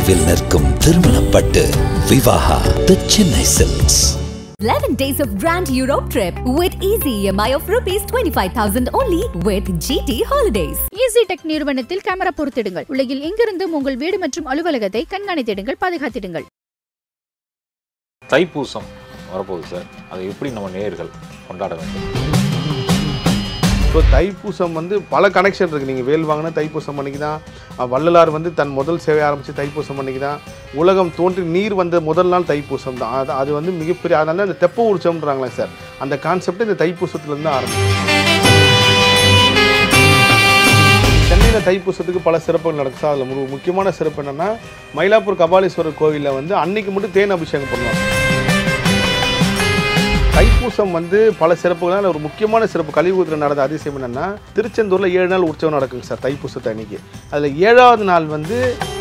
தொலைவில் நிற்கும் திருமணப்பட்டு Vivaha the Chennai Silks 11 days of grand Europe trip with easy EMI of rupees 25,000 only with GT Holidays. Easy tech நிறுவனத்தில் camera பொருத்திடுங்கள் உலகில் எங்கிருந்தும் உங்கள் வீடு மற்றும் அலுவலகத்தை கண்காணித்திடுங்கள் பாதுகாத்திடுங்கள் தைப்பூசம் வரப்போகுது சார் அதை எப்படி நம்ம நேயர்கள் கொண்டாட வேண்டும் இப்போ தைப்பூசம் வந்து பல கனெக்ஷன் இருக்குது நீங்கள் வேல் வாங்கினா தைப்பூசம் அன்னைக்கு தான் அஹ் வள்ளலார் வந்து தன் முதல் சேவை ஆரம்பித்து தைப்பூசம் அன்னைக்கு தான் உலகம் தோன்றி நீர் வந்த முதல் நாள் தைப்பூசம் தான் அது அது வந்து மிகப்பெரிய அதனால அந்த தெப்ப உற்சவம்ன்றாங்களே சார் அந்த கான்செப்ட் இந்த தைப்பூசத்துலேருந்து ஆரம்பிச்சு சென்னையில் தைப்பூசத்துக்கு பல சிறப்புகள் நடக்குது சார் அதில் ஒரு முக்கியமான சிறப்பு என்னென்னா மயிலாப்பூர் கபாலீஸ்வரர் கோவிலில் வந்து அன்னைக்கு மட்டும் தேன் அபிஷேகம் பண்ணுவாங்க தைப்பூசம் வந்து பல சிறப்புகளால் ஒரு முக்கியமான சிறப்பு கலியுகத்தில் நடந்த அதிசயம் என்னென்னா திருச்செந்தூரில் ஏழு நாள் உற்சவம் நடக்குங்க சார் தைப்பூசத்தை அன்னைக்கு அதில் ஏழாவது நாள் வந்து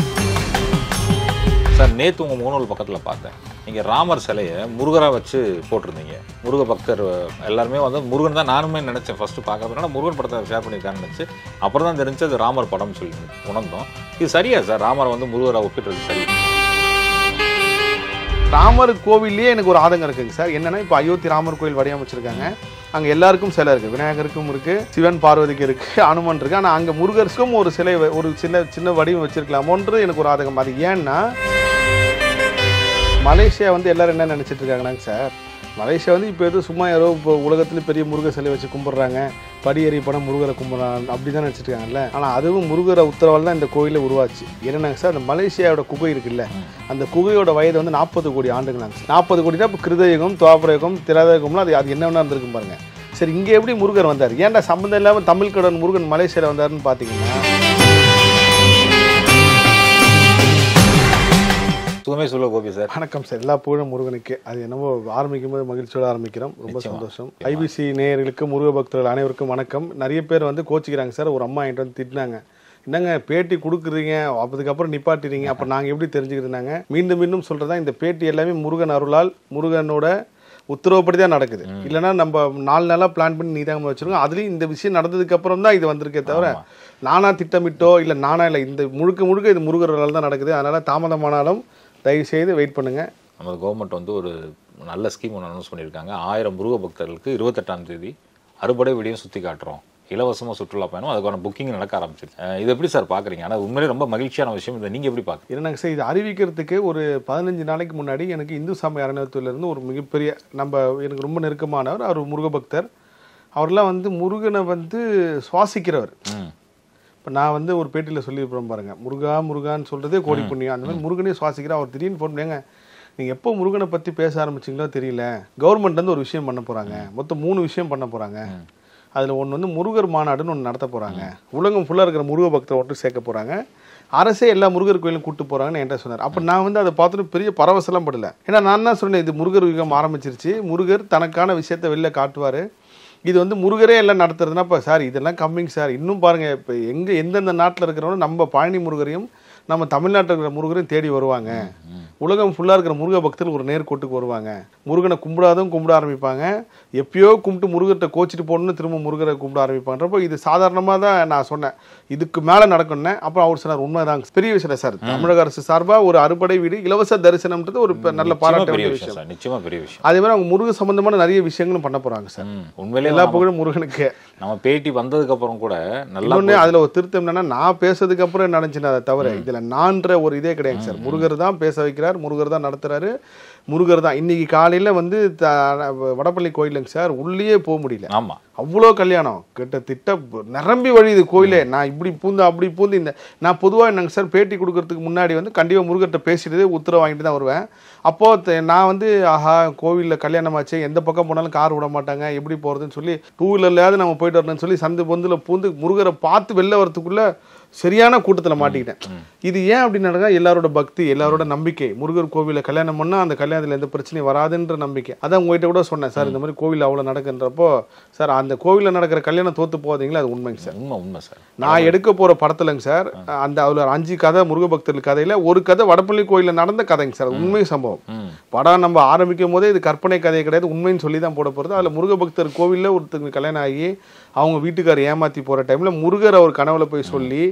சார் நேற்று உங்கள் முகநூல் பக்கத்தில் பார்த்தேன் நீங்கள் ராமர் சிலையை முருகராக வச்சு போட்டிருந்தீங்க முருக பக்தர் எல்லாருமே வந்து முருகன் தான் நானுமே நினச்சேன் ஃபஸ்ட்டு பார்க்கறதுனால முருகன் படத்தை ஷேர் பண்ணியிருக்கான்னு நினச்சி அப்புறம் தான் தெரிஞ்சு அது ராமர் படம்னு சொல்லி உணர்ந்தோம் இது சரியா சார் ராமரை வந்து முருகராக ஒப்பிடுறது சரி ராமர் கோவில்லையே எனக்கு ஒரு ஆதங்கம் இருக்குங்க சார் என்னன்னா இப்போ அயோத்தி ராமர் கோயில் வடிவமைச்சிருக்காங்க அங்கே எல்லாருக்கும் சிலை இருக்குது விநாயகருக்கும் இருக்குது சிவன் பார்வதிக்கு இருக்குது அனுமன் இருக்குது ஆனால் அங்கே முருகருக்கும் ஒரு சிலை வ- ஒரு சின்ன சின்ன வடிவம் வச்சிருக்கலாமோன்றது எனக்கு ஒரு ஆதங்கம் அது ஏன்னா மலேசியா வந்து எல்லாரும் என்ன நினச்சிட்டு இருக்காங்கன்னாங்க சார் மலேசியா வந்து இப்போ எதுவும் சும்மா ஏதோ இப்போ உலகத்துல பெரிய முருகர் சிலை வச்சு கும்பிட்றாங்க படியேறி படம் முருகரை கும்பிட்றாங்க அப்படி தான் நினச்சிட்டு இருக்காங்கல்ல ஆனால் அதுவும் முருகரை உத்தரவால் தான் இந்த கோயிலே உருவாச்சு என்னன்னாங்க சார் அந்த மலேசியாவோட குகை இருக்குல்ல அந்த குகையோட வயது வந்து நாற்பது கோடி ஆண்டுங்களாங்க நாற்பது கோடினா இப்போ கிருதயுகம் துவாபரயுகம் திராதயுகம்லாம் அது அது என்ன வேணா இருந்திருக்கும் பாருங்க சரி இங்கே எப்படி முருகர் வந்தார் ஏன்டா சம்மந்தம் இல்லாமல் தமிழ் கடன் முருகன் மலேசியாவில் வந்தாருன்னு பார்த்தீங்கன்னா சுகமே சொல்ல கோபி சார் வணக்கம் சார் எல்லா புகழும் முருகனுக்கு அது என்னமோ ஆரம்பிக்கும் போது மகிழ்ச்சியோட ஆரம்பிக்கிறோம் ரொம்ப நிச்சயமா. சந்தோஷம் ஐபிசி நேயர்களுக்கு முருக பக்தர்கள் அனைவருக்கும் வணக்கம் நிறைய பேர் வந்து கோச்சிக்கிறாங்க சார் ஒரு அம்மா என்கிட்ட வந்து திட்டினாங்க என்னங்க பேட்டி கொடுக்குறீங்க அதுக்கப்புறம் நிப்பாட்டிறீங்க அப்போ நாங்கள் எப்படி தெரிஞ்சுக்கிறதுனாங்க மீண்டும் மீண்டும் சொல்கிறதா இந்த பேட்டி எல்லாமே முருகன் அருளால் முருகனோட உத்தரவுப்படி தான் நடக்குது இல்லைன்னா நம்ம நாலு நாளாக பிளான் பண்ணி நீதாங்க வச்சிருக்கோம் அதுலேயும் இந்த விஷயம் நடந்ததுக்கு அப்புறம் தான் இது வந்திருக்கே தவிர நானா திட்டமிட்டோ இல்லை நானா இல்லை இந்த முழுக்க முழுக்க இது முருகரால் தான் நடக்குது அதனால தாமதமானாலும் தயவு செய்து வெயிட் பண்ணுங்க நமது கவர்மெண்ட் வந்து ஒரு நல்ல ஸ்கீம் ஒன்று அனௌன்ஸ் பண்ணியிருக்காங்க ஆயிரம் முருக பக்தர்களுக்கு இருபத்தெட்டாம் தேதி அறுபடை விடியும் சுற்றி காட்டுறோம் இலவசமாக சுற்றுலா பயணம் அதுக்கான புக்கிங் நடக்க ஆரம்பிச்சிருச்சு அஹ் இது எப்படி சார் பார்க்குறீங்க ஆனால் உண்மையிலே ரொம்ப மகிழ்ச்சியான விஷயம் இதை நீங்கள் எப்படி பார்க்குறீங்க என்னங்க சார் இது அறிவிக்கிறதுக்கு ஒரு பதினஞ்சு நாளைக்கு முன்னாடி எனக்கு இந்து சமய அறநிலையத்துலேருந்து ஒரு மிகப்பெரிய நம்ம எனக்கு ரொம்ப நெருக்கமானவர் அவர் முருக பக்தர் அவர்லாம் வந்து முருகனை வந்து சுவாசிக்கிறவர் ம் இப்போ நான் வந்து ஒரு பேட்டியில் சொல்லியிருப்பேன் பாருங்க முருகா முருகான்னு சொல்கிறதே கோடி புண்ணியம் அந்த மாதிரி முருகனே சுவாசிக்கிற அவர் திடீர்னு ஃபோன் பண்ணுங்க நீங்கள் எப்போ முருகனை பற்றி பேச ஆரம்பிச்சிங்களோ தெரியல கவர்மெண்ட் வந்து ஒரு விஷயம் பண்ண போகிறாங்க மொத்தம் மூணு விஷயம் பண்ண போகிறாங்க அதில் ஒன்று வந்து முருகர் மாநாடுன்னு ஒன்று நடத்த போகிறாங்க உலகம் ஃபுல்லாக இருக்கிற முருக பக்தரை ஒட்டு சேர்க்க போகிறாங்க அரசே எல்லா முருகர் கோயிலும் கூட்டு போகிறாங்கன்னு என்கிட்ட சொன்னார் அப்போ நான் வந்து அதை பார்த்துட்டு பெரிய பரவசலாம் படல ஏன்னா நான் தான் சொன்னேன் இது முருகர் யுகம் ஆரம்பிச்சிருச்சு முருகர் தனக்கான விஷயத்தை வெளில காட்டுவார் இது வந்து முருகரே எல்லாம் நடத்துறதுனா இப்போ சார் இதெல்லாம் கம்மிங் சார் இன்னும் பாருங்க இப்போ எங்கே எந்தெந்த நாட்டில் இருக்கிறவங்க நம்ம பழனி முருகரையும் நம்ம தமிழ்நாட்டில் இருக்கிற முருகரையும் தேடி வருவாங்க உலகம் ஃபுல்லாக இருக்கிற முருக பக்தர்கள் ஒரு நேர்கோட்டுக்கு வருவாங்க முருகனை கும்பிடாதும் கும்பிட ஆரம்பிப்பாங்க எப்பயோ கும்பிட்டு முருகர்கிட்ட கோச்சிட்டு போகணும்னு திரும்ப முருகரை கும்பிட ஆரம்பிப்பான்றப்போ இது சாதாரணமாக தான் நான் சொன்னேன் இதுக்கு மேலே நடக்கணும்னே அப்புறம் அவர் சொன்னார் உண்மைதாங்க பெரிய விஷயம் இல்லை சார் தமிழக அரசு சார்பாக ஒரு அறுபடை வீடு இலவச தரிசனம்ன்றது ஒரு பெ- நல்ல நிச்சயமா பாராட்ட பெரிய வேண்டிய விஷயம் விஷயம் சார் நிச்சயமா பெரிய விஷயம் அதே மாதிரி அவங்க முருக சம்பந்தமான நிறைய விஷயங்களும் பண்ண போகிறாங்க சார் ம் உண்மையிலே எல்லா நம்ம- புகழும் முருகனுக்கு நம்ம பேட்டி வந்ததுக்கு அப்புறம் கூட நல்லா இன்னொன்று அதில் ஒரு திருத்தம் என்னன்னா நான் பேசுறதுக்கு அப்புறம் நடந்துச்சுன்னா அதை தவிர இதில் நான்ற ஒரு இதே கிடையாது சார் முருகர் தான் பேச வைக்கிறார் முருகர் தான் நடத்துறாரு முருகர் தான் இன்னைக்கு காலையில் வந்து த- வடபள்ளி கோயிலுங்க சார் உள்ளேயே போக முடியல ஆமா அவ்வளோ கல்யாணம் கிட்டத்தட்ட நிரம்பி வழியுது கோயிலே நான் இப்படி பூந்து அப்படி பூந்து இந்த நான் பொதுவாக என்னங்க சார் பேட்டி கொடுக்கறதுக்கு முன்னாடி வந்து கண்டிப்பாக முருகர்கிட்ட பேசிட்டு உத்தரவு வாங்கிட்டு தான் வருவேன் அப்போது நான் வந்து ஆஹா கோவிலில் கல்யாணமாச்சு எந்த பக்கம் போனாலும் கார் விட மாட்டாங்க எப்படி போகிறதுன்னு சொல்லி டூ வீலர்லையாவது நம்ம போயிட்டு வரணும்னு சொல்லி சந்து பொந்தில் பூந்து முருகரை பார்த்து வெளில வரத்துக்குள்ளே சரியான கூட்டத்தில் மாட்டிக்கிட்டேன் இது ஏன் அப்படி நடக்கா எல்லாரோட பக்தி எல்லாரோட நம்பிக்கை முருகர் கோவிலில் கல்யாணம் பண்ணால் அந்த கல்யாணத்தில் எந்த பிரச்சனையும் வராதுன்ற நம்பிக்கை அதான் உங்ககிட்ட கூட சொன்னேன் சார் இந்த மாதிரி கோவில் அவ்வளோ நடக்குன்றப்போ சார் அந்த கோவிலில் நடக்கிற கல்யாணம் தோத்து போகாதீங்களா அது உண்மைங்க சார் உண்மை உண்மை சார் நான் எடுக்க போகிற படத்துலங்க சார் அந்த அதில் அஞ்சு கதை முருக பக்தர்கள் கதையில் ஒரு கதை வடப்பள்ளி கோயிலில் நடந்த கதைங்க சார் அது உண்மை சம்பவம் ம் படம் நம்ம ஆரம்பிக்கும் போதே இது கற்பனை கதை கிடையாது உண்மைன்னு சொல்லி தான் போட போகிறது அதில் முருக பக்தர் கோவிலில் ஒருத்தருக்கு கல்யாணம் ஆகி அவங்க வீட்டுக்கார் ஏமாற்றி போகிற டைமில் முருகர் அவர் கனவுல போய் சொல்லி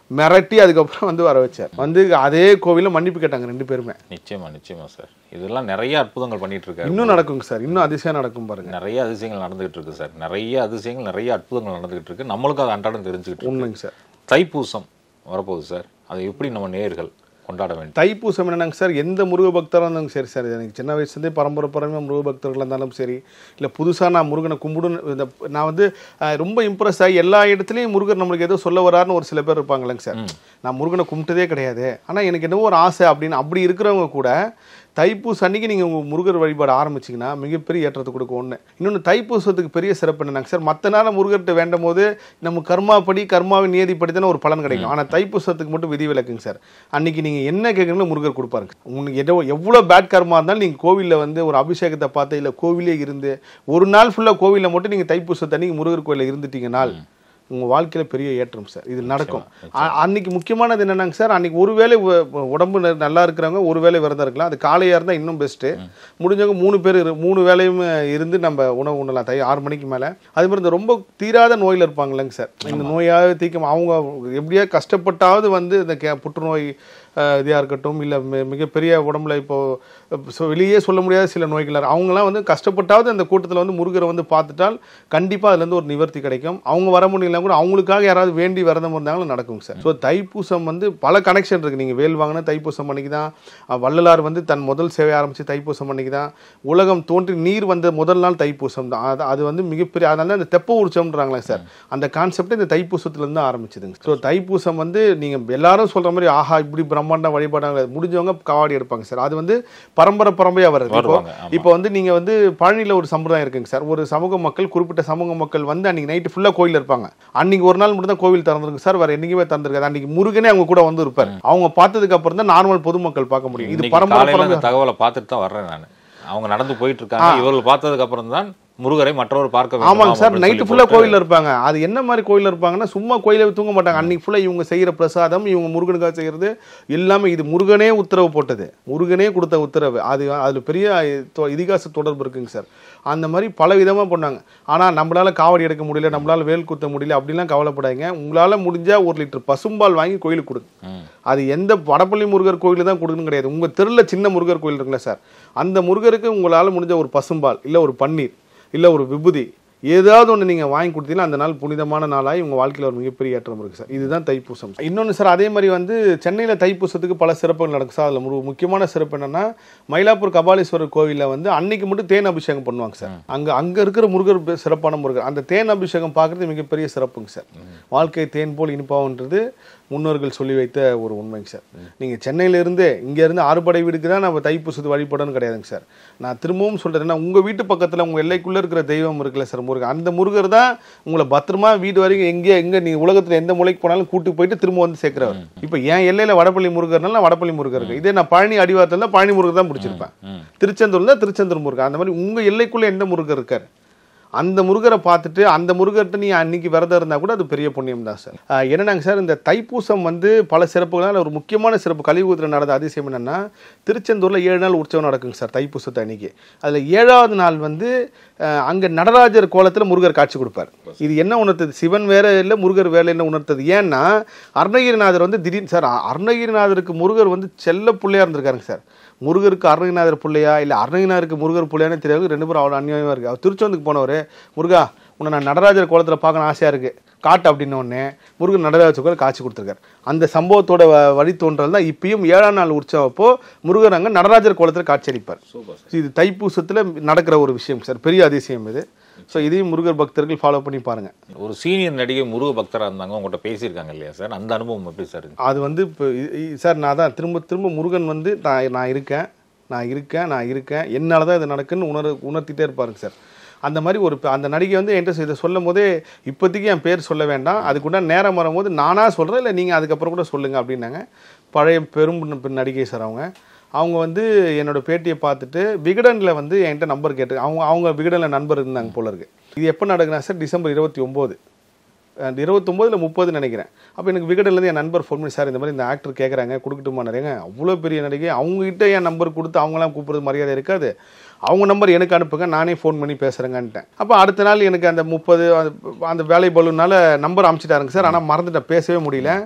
மிரட்டி அதுக்கப்புறம் வந்து வர வச்சார் வந்து அதே கோவிலில் மன்னிப்பு கேட்டாங்க ரெண்டு பேருமே நிச்சயமா நிச்சயமா சார் இதெல்லாம் நிறைய அற்புதங்கள் பண்ணிட்டு இருக்காரு இன்னும் நடக்குங்க சார் இன்னும் அதிசயம் நடக்கும் பாருங்க நிறைய அதிசயங்கள் நடந்துகிட்டு இருக்கு சார் நிறைய அதிசயங்கள் நிறைய அற்புதங்கள் நடந்துகிட்டு இருக்கு நம்மளுக்கும் அது அன்றாடம் தெரிஞ்சுக்கிட்டு இருக்கு உண்மைங்க சார் தைப்பூசம் வரப்போகுது சார் அதை எப்படி நம்ம நேயர்கள் கொண்டாட வேண்டும் தைப்பூசம் என்னன்னாங்க சார் எந்த முருக பக்தராக இருந்தாலும் சரி சார் எனக்கு சின்ன வயசுலேருந்தே பரம்பரை பரம்பரை முருக பக்தர்களாக இருந்தாலும் சரி இல்லை புதுசாக நான் முருகனை கும்பிடுன்னு இந்த நான் வந்து அஹ், ரொம்ப இம்ப்ரெஸ் ஆகி எல்லா இடத்துலையும் முருகர் நம்மளுக்கு ஏதோ சொல்ல வராருன்னு ஒரு சில பேர் இருப்பாங்களேங்க சார் நான் முருகனை கும்பிட்டதே கிடையாது ஆனால் எனக்கு என்னவோ ஒரு ஆசை அப்படின்னு அப்படி இருக்கிறவங்க கூட தைப்பூசம் அன்னைக்கு நீங்கள் உங்கள் முருகர் வழிபாடு ஆரம்பிச்சிங்கன்னா மிகப்பெரிய ஏற்றத்தை கொடுக்கும் ஒன்று இன்னொன்று தைப்பூசத்துக்கு பெரிய சிறப்பு என்னன்னாங்க சார் மற்ற நேரம் முருகர்கிட்ட வேண்டும் போது நம்ம கர்மாப்படி கர்மாவின் நியதிப்படி தானே ஒரு பலன் கிடைக்கும் ஆனால் தைப்பூசத்துக்கு மட்டும் விதி விலக்குங்க சார் அன்னைக்கு நீங்கள் என்ன கேட்குறீங்களோ முருகர் கொடுப்பாருங்க உங்களுக்கு எவ்வளோ எவ்வளோ பேட் கர்மா இருந்தாலும் நீங்கள் கோவிலில் வந்து ஒரு அபிஷேகத்தை பார்த்து இல்லை கோவிலே இருந்து ஒரு நாள் ஃபுல்லாக கோவிலில் மட்டும் நீங்கள் தைப்பூசத்தை அன்னைக்கு முருகர் கோயிலில் இருந்துட்டீங்கனால் உங்கள் வாழ்க்கையில் பெரிய ஏற்றம் சார் இது நடக்கும் அ- அன்னைக்கு முக்கியமானது என்னன்னாங்க சார் அன்னைக்கு ஒருவேளை உ- உடம்பு ந- நல்லா இருக்கிறவங்க ஒரு வேளை விரதம் இருக்கலாம் அது காலையாக இருந்தால் இன்னும் பெஸ்ட்டு முடிஞ்சவங்க மூணு பேர் இரு- மூணு வேளையும் இருந்து நம்ம உணவு உண்ணலாம் தை ஆறு மணிக்கு மேலே அது மாதிரி இந்த ரொம்ப தீராத நோயில் இருப்பாங்களேங்க சார் இந்த நோயாக தீர்க்க அவங்க எப்படியா கஷ்டப்பட்டாவது வந்து இந்த கே புற்றுநோய் இதாக இருக்கட்டும் இல்லை மிகப்பெரிய உடம்புல இப்போ so வெளியே சொல்ல முடியாத சில நோய்கள் இருக்கு. அவங்கலாம் வந்து கஷ்டப்பட்டாவது அந்த கூட்டத்தில் வந்து முருகரை வந்து பார்த்துட்டால் கண்டிப்பாக அதுலேருந்து ஒரு நிவர்த்தி கிடைக்கும் அவங்க வர முடியல கூட அவங்களுக்காக யாராவது வேண்டி விரதம் இருந்தாங்களும் நடக்கும் சார் ஸோ தைப்பூசம் வந்து பல கனெக்ஷன் இருக்குது நீங்கள் வேல் வாங்கினா தைப்பூசம் பண்ணிக்கு தான் அஹ் வள்ளலார் வந்து தன் முதல் சேவை ஆரம்பித்து தைப்பூசம் பண்ணிக்கு தான் உலகம் தோன்றி நீர் வந்த முதல் நாள் தைப்பூசம் தான் அது அது வந்து மிகப்பெரிய அதனால தான் இந்த தெப்ப உற்சவம்ன்றாங்களே சார் அந்த கான்செப்ட் இந்த தைப்பூசத்துலேருந்து தான் ஆரம்பிச்சதுங்க ஸோ தைப்பூசம் வந்து நீங்கள் எல்லாரும் சொல்கிற மாதிரி ஆஹா இப்படி பிரம்மாண்ட வழிபாடாங்க முடிஞ்சவங்க காவாடி எடுப்பாங்க சார் அது வந்து பரம்பரை பரம்பரையாக வருது இப்போ வருவாங்க, ஆமா. இப்போ வந்து நீங்கள் வந்து பழனியில் ஒரு சம்பிரதாயம் இருக்குங்க சார் ஒரு சமூக மக்கள் குறிப்பிட்ட சமூக மக்கள் வந்து அன்றைக்கி நைட்டு ஃபுல்லாக கோயில் இருப்பாங்க அன்னைக்கு ஒரு நாள் மட்டும் தான் கோவில் திறந்துருக்கு சார் வேறு என்றைக்குமே திறந்துருக்காது அன்றைக்கி முருகனே அவங்க கூட வந்து இருப்பார் அவங்க பார்த்ததுக்கு அப்புறம் தான் நார்மல் பொதுமக்கள் பார்க்க முடியும் இது இன்னைக்கு பரம்பரை காலையில பரம்பரை அந்த தகவலை பார்த்துட்டு தான் வர்றேன் நான் அவங்க நடந்து போயிட்டு இருக்காங்க இவர்கள் பார்த்ததுக்கு அப்புறம் தான் முருகரை மற்றவர் பார்க்க வேண்டும் ஆமாங்க சார் அப்படின்னு நைட்டு சொல்லி ஃபுல்லாக போட்டு- கோயிலில் இருப்பாங்க அது என்ன மாதிரி கோயிலில் இருப்பாங்கன்னா சும்மா கோயிலை தூங்க மாட்டாங்க அன்னைக்கு ஃபுல்லாக இவங்க செய்கிற பிரசாதம் இவங்க முருகனுக்காக செய்கிறது எல்லாமே இது முருகனே உத்தரவு போட்டது முருகனே கொடுத்த உத்தரவு அது அதில் பெரிய தொ- இதிகாச தொடர்பு இருக்குங்க சார் அந்த மாதிரி பல விதமாக பண்ணாங்க ஆனால் நம்மளால் காவடி எடுக்க முடியல நம்மளால் வேல் குத்த முடியல அப்படிலாம் கவலைப்படாதீங்க உங்களால் முடிஞ்சால் ஒரு லிட்டர் பசும்பால் வாங்கி கோயிலுக்கு கொடுங்க ம். அது எந்த வடப்பள்ளி முருகர் கோயில் தான் கொடுக்கணும் கிடையாது உங்கள் தெருவில் சின்ன முருகர் கோயில் இருக்குல்ல சார் அந்த முருகருக்கு உங்களால் முடிஞ்ச ஒரு பசும்பால் இல்லை ஒரு பன்னீர் இல்லை ஒரு விபூதி ஏதாவது ஒன்று நீங்கள் வாங்கி கொடுத்தீங்கன்னா அந்த நாள் புனிதமான நாளாக உங்கள் வாழ்க்கையில் ஒரு மிகப்பெரிய ஏற்றம் இருக்குது சார் இதுதான் தைப்பூசம் இன்னொன்று சார் அதே மாதிரி வந்து சென்னையில் தைப்பூசத்துக்கு பல சிறப்புகள் நடக்கும் சார் அதில் ஒரு முக்கியமான சிறப்பு என்னன்னா மயிலாப்பூர் கபாலீஸ்வரர் கோவிலில் வந்து அன்னைக்கு மட்டும் தேன் அபிஷேகம் பண்ணுவாங்க சார் அங்கே அங்கே இருக்கிற முருகர் பெ- சிறப்பான முருகர் அந்த தேன் அபிஷேகம் பார்க்குறது மிகப்பெரிய சிறப்புங்க சார் வாழ்க்கை தேன் போல் இனிப்பாகுன்றது முன்னோர்கள் சொல்லி வைத்த ஒரு உண்மைங்க சார் நீங்கள் சென்னையிலேருந்து இங்கேருந்து ஆறுபடை வீடுக்கு தான் நம்ம தைப்பூசத்து வழிபடணும் கிடையாதுங்க சார் நான் திரும்பவும் சொல்கிறேன்னா உங்கள் வீட்டு பக்கத்தில் உங்கள் எல்லைக்குள்ளே இருக்கிற தெய்வம் இருக்குல்ல சார் முருகன் அந்த முருகர் தான் உங்களை பத்திரமா வீடு வரைக்கும் எங்கே எங்கே நீங்கள் உலகத்தில் எந்த மூலைக்கு போனாலும் கூட்டு போயிட்டு திரும்ப வந்து சேர்க்குறவர் இப்போ என் எல்லையில் வடப்பள்ளி முருகர்னால நான் வடப்பள்ளி முருகர் இருக்கு இதே நான் பழனி அடிவாரத்தில் தான் பழனி முருகர் தான் பிடிச்சிருப்பேன் ம். திருச்செந்தூர் தான் திருச்செந்தூர் முருகன் அந்த மாதிரி உங்கள் எல்லைக்குள்ளே எந்த முருகர் இருக்கார் அந்த முருகரை பார்த்துட்டு அந்த முருகர்கிட்ட நீ அன்னைக்கு விரதம் இருந்தால் கூட அது பெரிய புண்ணியம் தான் சார் ஆஹ் என்னன்னாங்க சார் இந்த தைப்பூசம் வந்து பல சிறப்புகளால் ஒரு முக்கியமான சிறப்பு கலியுகத்தில் நடந்த அதிசயம் என்னன்னா திருச்செந்தூரில் ஏழு நாள் உற்சவம் நடக்குங்க சார் தைப்பூசத்தை அன்னைக்கு அதில் ஏழாவது நாள் வந்து அங்கே நடராஜர் கோலத்தில் முருகர் காட்சி கொடுப்பார் இது என்ன உணர்த்தது சிவன் வேற இல்லை முருகர் வேற இல்லை உணர்த்தது ஏன்னா அருணகிரிநாதர் வந்து திடீர்னு சார் அருணகிரிநாதருக்கு முருகர் வந்து செல்ல பிள்ளையா இருந்திருக்காருங்க சார் முருகருக்கு அருணகிரிநாதர் பிள்ளையா இல்லை அருணகிரிநாதருக்கு முருகர் பிள்ளையானே தெரியாது ரெண்டு பேரும் அவ்வளோ அநியாயமாக இருக்குது அவர் திருச்செந்தூருக்கு போனவர் முருகா உன்னை நான் நடராஜர் கோலத்தில் பார்க்கணும் ஆசையாக இருக்குது காட்டு அப்படின்ன உடனே முருகன் நடராஜர் கோயில் காட்சி கொடுத்துருக்காரு அந்த சம்பவத்தோட வ- வழித்தோன்றல் தான் இப்பயும் ஏழாம் நாள் உற்சவம் அப்போ முருகர் அங்கே நடராஜர் கோலத்தில் காட்சியளிப்பார் சூப்பர் இது தைப்பூசத்தில் நடக்கிற ஒரு விஷயம் சார் பெரிய அதிசயம் இது ஸோ இதையும் முருகர் பக்தர்கள் ஃபாலோ பண்ணி பாருங்கள் ஒரு சீனியர் நடிகை முருக பக்தரா இருந்தாங்க உங்கள்கிட்ட பேசியிருக்காங்க இல்லையா சார் அந்த அனுபவம் எப்படி சார் இருந்துச்சு? அது வந்து இப்போ இ- இ- சார் நான் தான் திரும்ப திரும்ப முருகன் வந்து நான் நான் இருக்கேன் நான் இருக்கேன் நான் இருக்கேன் என்னால் தான் இது நடக்குன்னு உணர் உணர்த்திட்டே இருப்பாருங்க சார் அந்த மாதிரி ஒரு ப- அந்த நடிகை வந்து என்கிட்ட இதை சொல்லும் போதே இப்போதைக்கு என் பேர் சொல்ல வேண்டாம் அதுக்குள்ள நேரம் வரும்போது நானாக சொல்கிறேன் இல்லை நீங்கள் அதுக்கப்புறம் கூட சொல்லுங்கள் அப்படின்னாங்க பழைய பெரும் பெண் நடிகை சார் அவங்க அவங்க வந்து என்னோட பேட்டியை பார்த்துட்டு விகடனில் வந்து என்கிட்ட நம்பர் கேட்டு அவங்க அவங்க விகடனில் நண்பர் இருந்தாங்க போல இருக்கு இது எப்போ நடக்குதுன்னா சார் டிசம்பர் இருபத்தி ஒம்பது அந்த இருபத்தொம்போதில் முப்பது நினைக்கிறேன் அப்போ எனக்கு விகடன்லேருந்து என் நண்பர் ஃபோன் பண்ணி சார் இந்த மாதிரி இந்த ஆக்டர் கேட்குறாங்க கொடுக்கட்டுமா நிறையங்க அவ்வளோ பெரிய நடிகை அவங்ககிட்ட என் நம்பர் கொடுத்து அவங்களாம் கூப்பிட்றது மரியாதை இருக்காது அவங்க நம்பர் எனக்கு அனுப்புங்க நானே ஃபோன் பண்ணி பேசுகிறேங்கன்ட்டேன் அப்போ அடுத்த நாள் எனக்கு அந்த முப்பது அந்த வேலை பலுனால நம்பர் அனுப்பிச்சிட்டாருங்க சார் ஆனால் மறந்துட்டேன் பேசவே முடியல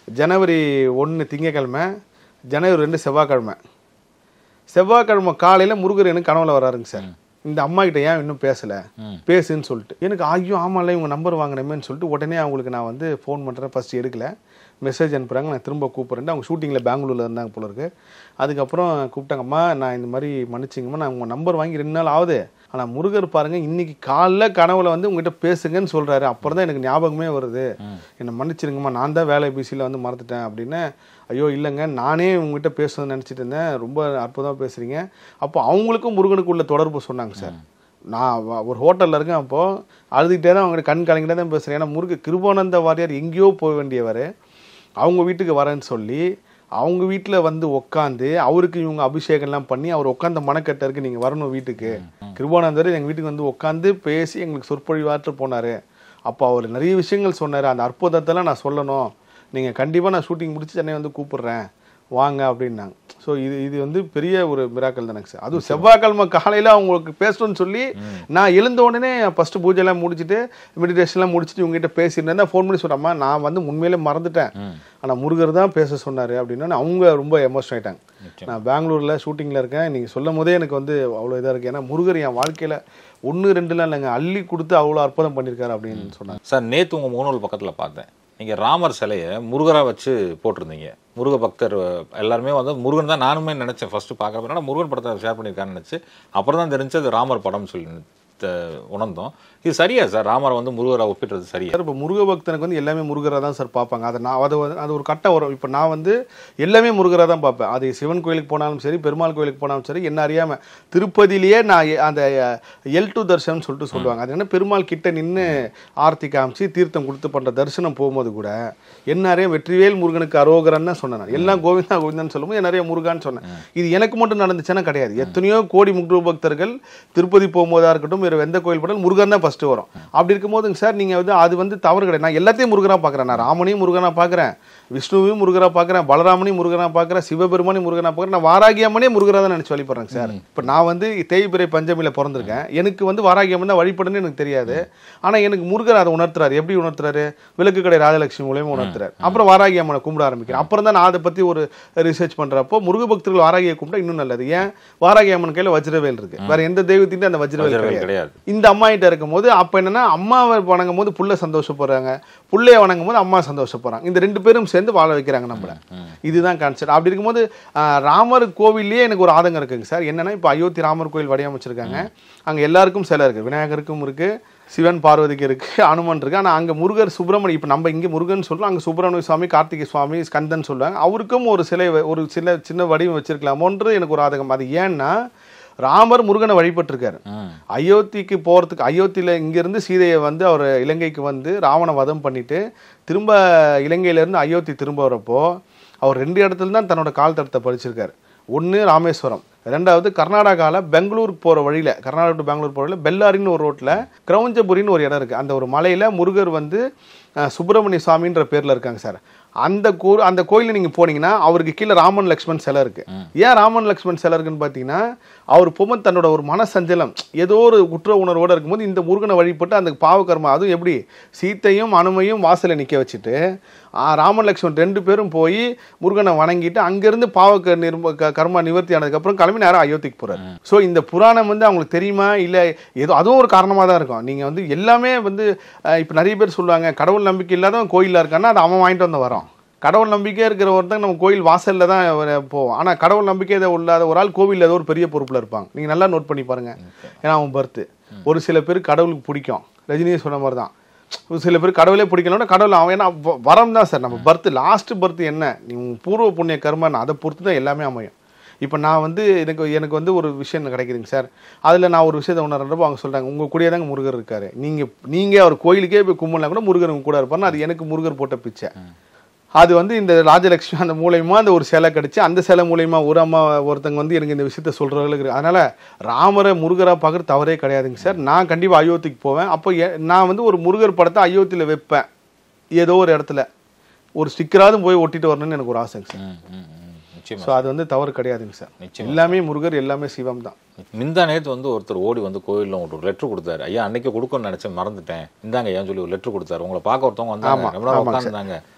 ஜனவரி ஒன்று திங்கக்கிழமை ஜனவரி ரெண்டு செவ்வாய்க்கிழமை செவ்வாய்க்கிழமை காலையில் முருகர் எனக்கு கனவுல வராருங்க சார் இந்த அம்மா கிட்ட ஏன் இன்னும் பேசலை பேசுன்னு சொல்லிட்டு எனக்கு ஐயோ ஆமாம்ல இவங்க நம்பர் வாங்கினமேன்னு சொல்லிட்டு உடனே அவங்களுக்கு நான் வந்து ஃபோன் பண்ணுறேன் ஃபர்ஸ்ட் எடுக்கல மெசேஜ் அனுப்புகிறாங்க நான் திரும்ப கூப்பிட்றேன் அவங்க ஷூட்டிங்கில் பெங்களூரில் இருந்தாங்க போல இருக்கு அதுக்கப்புறம் கூப்பிட்டாங்கம்மா நான் இந்த மாதிரி மன்னிச்சிங்கம்மா நான் உங்கள் நம்பர் வாங்கி ரெண்டு நாள் ஆகுது ஆனால் முருகர் பாருங்க இன்னைக்கு காலைல கனவுல வந்து உங்ககிட்ட பேசுங்கன்னு சொல்கிறாரு அப்புறம் தான் எனக்கு ஞாபகமே வருது என்னை மன்னிச்சிருங்கம்மா நான் தான் வேலை பிசியில் வந்து மறந்துட்டேன் அப்படின்னு ஐயோ இல்லைங்க நானே உங்ககிட்ட பேசணும்னு நினச்சிட்டு இருந்தேன் ரொம்ப அற்புதமாக பேசுகிறீங்க அப்போ அவங்களுக்கும் முருகனுக்கு உள்ள தொடர்பு சொன்னாங்க சார் நான் வ- ஒரு ஹோட்டலில் இருக்கேன் அப்போது அழுதுகிட்டே தான் அவங்க கண் கலங்கிட்டே தான் பேசுகிறேன் ஏன்னா முருக கிருபானந்த வாரியார் எங்கேயோ போக வேண்டியவர் அவங்க வீட்டுக்கு வரேன்னு சொல்லி அவங்க வீட்டில் வந்து உட்காந்து அவருக்கு இவங்க அபிஷேகம்லாம் பண்ணி அவர் உட்காந்த மனக்கட்டருக்கு நீங்கள் வரணும் வீட்டுக்கு கிருபானந்தர் எங்கள் வீட்டுக்கு வந்து உட்காந்து பேசி எங்களுக்கு சொற்பொழிவாற்று போனார் அப்போ அவர் நிறைய விஷயங்கள் சொன்னார் அந்த அற்புதத்தெல்லாம் நான் சொல்லணும் நீங்கள் கண்டிப்பாக நான் ஷூட்டிங் முடிச்சு சென்னை வந்து கூப்பிடுறேன் வாங்க அப்படின்னாங்க ஸோ இது இது வந்து பெரிய ஒரு மிராக்கல் தானங்க சார் அதுவும் செவ்வாய்க்கிழமை காலையில் அவங்களுக்கு பேசணும்னு சொல்லி நான் எழுந்த உடனே ஃபஸ்ட்டு பூஜைலாம் முடிச்சுட்டு மெடிடேஷன்லாம் முடிச்சுட்டு இவங்ககிட்ட பேசியிருந்தேன் ஃபோன் பண்ணி சொல்கிறேம்மா நான் வந்து உண்மையிலே மறந்துட்டேன் ஆனால் முருகர் தான் பேச சொன்னார் அப்படின்னா அவங்க ரொம்ப எமோஷன் ஆயிட்டாங்க நான் பெங்களூரில் ஷூட்டிங்கில் இருக்கேன் நீங்கள் சொல்லும் போதே எனக்கு வந்து அவ்வளோ இதாக இருக்குது ஏன்னா முருகர் என் வாழ்க்கையில் ஒன்று ரெண்டுலாம் இல்லைங்க அள்ளி கொடுத்து அவ்வளோ அற்புதம் பண்ணியிருக்காரு அப்படின்னு சொன்னாங்க சார் நேத்து உங்க முகநூல் பக்கத்துல பார்த்தேன் நீங்க ராமர் சிலையை முருகரா வச்சு போட்டிருந்தீங்க முருக பக்தர் அஹ், எல்லாருமே வந்து முருகன் தான் நானுமே நினைச்சேன் ஃபர்ஸ்ட் பார்க்கறப்ப முருகன் படத்தை ஷேர் பண்ணியிருக்காருன்னு நினைச்சு அப்புறம் தான் தெரிஞ்சு அது ராமர் படம் சொல்லி த- உணர்ந்தோம் இது சரியா சார் ராமரை வந்து முருகரா ஒப்பிடுறது சரியா சார் இப்போ முருக பக்தனுக்கு வந்து எல்லாமே முருகராக தான் சார் பார்ப்பாங்க அதை நான் அது வந்து- அது ஒரு கட்டம் வரும் இப்போ நான் வந்து எல்லாமே முருகராக தான் பார்ப்பேன் அது சிவன் கோயிலுக்கு போனாலும் சரி பெருமாள் கோயிலுக்கு போனாலும் சரி என்ன அறியாமல் திருப்பதியிலேயே நான் எ- அந்த எல் டு தர்ஷனம் சொல்லிட்டு சொல்லுவாங்க அது என்ன பெருமாள் கிட்ட நின்று ஆர்த்தி காமிச்சு தீர்த்தம் கொடுத்து பண்ணுற தரிசனம் போகும்போது கூட என்ன அறிய வெற்றிவேல் முருகனுக்கு அரோகரன் தான் சொன்னேன் நான். எல்லாம் கோவிந்தா கோவிந்தான்னு சொல்லும்போது என்ன நிறைய முருகான்னு சொன்னேன் இது எனக்கு மட்டும் நடந்துச்சுன்னா கிடையாது எத்தனையோ கோடி முருக பக்தர்கள் திருப்பதி போகும்போதா இருக்கட்டும் வேறு எந்த கோயில் போனாலும் முருகன் தான் ஃபஸ்ட்டு வரும் அப்படி இருக்கும்போதுங்க சார் நீங்கள் வந்து அது வந்து தவறு கிடையாது நான் எல்லாத்தையும் முருகனாக பார்க்குறேன் நான் ராமனையும் முருகனாக பார்க்குறேன் விஷ்ணுவையும் முருகனாக பார்க்குறேன் பலராமனையும் முருகனாக பார்க்குறேன் சிவபெருமானையும் முருகனாக பார்க்குறேன் நான் வாராகியம்மனே முருகராக தான் நினச்சி வழிபடுறேங்க சார் இப்போ நான் வந்து தேய்பிரை பஞ்சமியில் பிறந்திருக்கேன் எனக்கு வந்து வாராகியம்மன் தான் வழிபடுன்னு எனக்கு தெரியாது ஆனால் எனக்கு முருகர் அதை உணர்த்துறாரு எப்படி உணர்த்துறாரு விளக்கு கடை ராஜலட்சுமி மூலியமா உணர்த்துறாரு அப்புறம் வாராகி அம்மனை கும்பிட ஆரம்பிக்கிறேன் அப்புறம் தான் நான் அதை பற்றி ஒரு ரிசர்ச் பண்ணுறப்போ முருக பக்தர்கள் வாராகியை கும்பிட்டா இன்னும் நல்லது ஏன் வாராகி அம்மன் கையில் வஜ்ரவேல் இருக்கு வேற எந்த தெய்வத்தின் அந்த வஜ்ரவேல் வஜ்ரவேல் கிடையாது கிடையாது இந்த அம்மா கிட்ட இருக்கும்போது அப்போ என்னன்னா அம்மாவை வணங்கும் போது புள்ள சந்தோஷப்படுறாங்க புள்ளைய வணங்கும் போது அம்மா சந்தோஷப்படுறாங்க இந்த ரெண்டு பேரும் சேர்ந்து வாழ வைக்கிறாங்க நம்மள இதுதான் கான்செப்ட் அப்படி இருக்கும்போது ஆஹ், ராமர் கோவில்லையே எனக்கு ஒரு ஆதங்கம் இருக்குங்க சார் என்னன்னா இப்போ அயோத்தி ராமர் கோயில் வடிவமைச்சிருக்காங்க அங்க எல்லாருக்கும் சிலை இருக்கு விநாயகருக்கும் இருக்கு சிவன் பார்வதிக்கு இருக்கு அனுமன் இருக்கு ஆனா அங்க முருகர் சுப்பிரமணிய இப்போ நம்ம இங்க முருகன் சொல்றோம் அங்க சுப்பிரமணிய சுவாமி கார்த்திகை சுவாமி ஸ்கந்தன் சொல்லுவாங்க அவருக்கும் ஒரு சிலை வ- ஒரு சில சின்ன வடிவம் வச்சிருக்கலாமோன்றது எனக்கு ஒரு ஆதங்கம் அது ஏன்னா ராமர் முருகனை வழிபட்டிருக்காரு ம். அயோத்திக்கு போகிறதுக்கு அயோத்தியில் இங்கேருந்து சீதையை வந்து அவர் இலங்கைக்கு வந்து ராவண வதம் பண்ணிட்டு திரும்ப இலங்கையிலேருந்து அயோத்தி திரும்ப வரப்போ அவர் ரெண்டு இடத்துல தான் தன்னோட கால் தடத்தை பதிச்சிருக்காரு ஒன்று ராமேஸ்வரம் ரெண்டாவது கர்நாடகாவில் பெங்களூர் போகிற வழியில் கர்நாடகா டு பெங்களூர் போகிற வழியில் பெல்லாரின்னு ஒரு ரோட்டில் கிரௌஞ்சபுரின்னு ஒரு இடம் இருக்குது அந்த ஒரு மலையில் முருகர் வந்து அஹ், சுப்பிரமணிய சுவாமின்ற பேரில் இருக்காங்க சார் அந்த கோ அந்த கோயிலில் நீங்கள் போனீங்கன்னா அவருக்கு கீழே ராமன் லக்ஷ்மண் சிலை இருக்கு ஏன் ராமன் லக்ஷ்மண் சிலை இருக்குன்னு பார்த்தீங்கன்னா அவர் போகும்போது தன்னோட ஒரு மனசஞ்சலம் ஏதோ ஒரு குற்ற உணர்வோடு இருக்கும்போது இந்த முருகனை வழிபட்டு அந்த பாவகர்மா அதுவும் எப்படி சீத்தையும் அனுமையும் வாசலில் நிற்க வச்சுட்டு ஆ, ராமன் லக்ஷ்மண் ரெண்டு பேரும் போய் முருகனை வணங்கிட்டு அங்கேருந்து பாவ நிர்ம க- கர்மா நிவர்த்தி ஆனதுக்கப்புறம் கிளம்பி நேரம் அயோத்திக்கு போகிறார் ஸோ இந்த புராணம் வந்து அவங்களுக்கு தெரியுமா இல்லை ஏதோ அதுவும் ஒரு காரணமாக தான் இருக்கும் நீங்கள் வந்து எல்லாமே வந்து இப்போ நிறைய பேர் சொல்லுவாங்க கடவுள் நம்பிக்கை இல்லாதவன் கோயிலில் இருக்கான்னா அது அவன் வாங்கிட்டு வந்து வரோம் கடவுள் நம்பிக்கை இருக்கிற ஒருத்தங்க நம்ம கோயில் வாசல்ல தான் அவரு போவோம் ஆனால் கடவுள் நம்பிக்கை இதை இல்லாத ஒரு ஆள் கோவிலில் ஏதோ ஒரு பெரிய பொறுப்பில் இருப்பாங்க நீங்கள் நல்லா நோட் பண்ணி பாருங்க ஏன்னா அவன் பர்த்து ஒரு சில பேர் கடவுளுக்கு பிடிக்கும் ரஜினியை சொன்ன மாதிரி தான் ஒரு சில பேர் கடவுளே பிடிக்கலன்னா கடவுள் அவன் ஏன்னா வ- வரம் தான் சார் நம்ம பர்த் லாஸ்ட் பர்த் என்ன நீ உன் பூர்வ புண்ணிய கர்மன்னு அதை பொறுத்து தான் எல்லாமே அமையும் இப்போ நான் வந்து எனக்கு எனக்கு வந்து ஒரு விஷயம் கிடைக்குதுங்க சார் அதில் நான் ஒரு விஷயத்தை உணர்றப்போ அவங்க சொல்கிறாங்க உங்கள் கூடயே தாங்க முருகர் இருக்காரு நீங்கள் நீங்கள் அவர் கோயிலுக்கே போய் கும்பிடலாம் கூட முருகர் உங்க கூட இருப்பாருன்னு அது எனக்கு முருகர் போட்ட பிச்சை அது வந்து இந்த ராஜலட்சுமி அந்த மூலயமா அந்த ஒரு சிலை கிடைச்சு அந்த சிலை மூலயமா ஒரு அம்மா ஒருத்தங்க வந்து எனக்கு இந்த விஷயத்த சொல்கிறவங்களுக்கு இருக்கு அதனால ராமரை முருகரா பார்க்குறது தவறே கிடையாதுங்க சார் நான் கண்டிப்பாக அயோத்திக்கு போவேன் அப்போ எ- நான் வந்து ஒரு முருகர் படத்தை அயோத்தியில் வைப்பேன் ஏதோ ஒரு இடத்துல ஒரு ஸ்டிக்கராவது போய் ஒட்டிட்டு வரணும்னு எனக்கு ஒரு ஆசைங்க சார் ம், ம், ம். நிச்சயமா ஸோ அது வந்து தவறு கிடையாதுங்க சார் நிச்சயமா. எல்லாமே முருகர் எல்லாமே சிவம் தான் முந்தா நேத்து வந்து ஒருத்தர் ஓடி வந்து கோயில்ல ஒரு லெட்டர் கொடுத்தாரு ஐயா அன்னைக்கு கொடுக்கணும்னு நினைச்சேன் மறந்துட்டேன் இந்தாங்க ஐயான்னு சொல்லி ஒரு லெட்டர் கொடுத்தாரு உங்களை பார்க்க ஒருத்தவங்க வந்தாங்க ஆமா, ரொம்ப நேரம் ஆமாங்க உட்கார்ந்தாங்க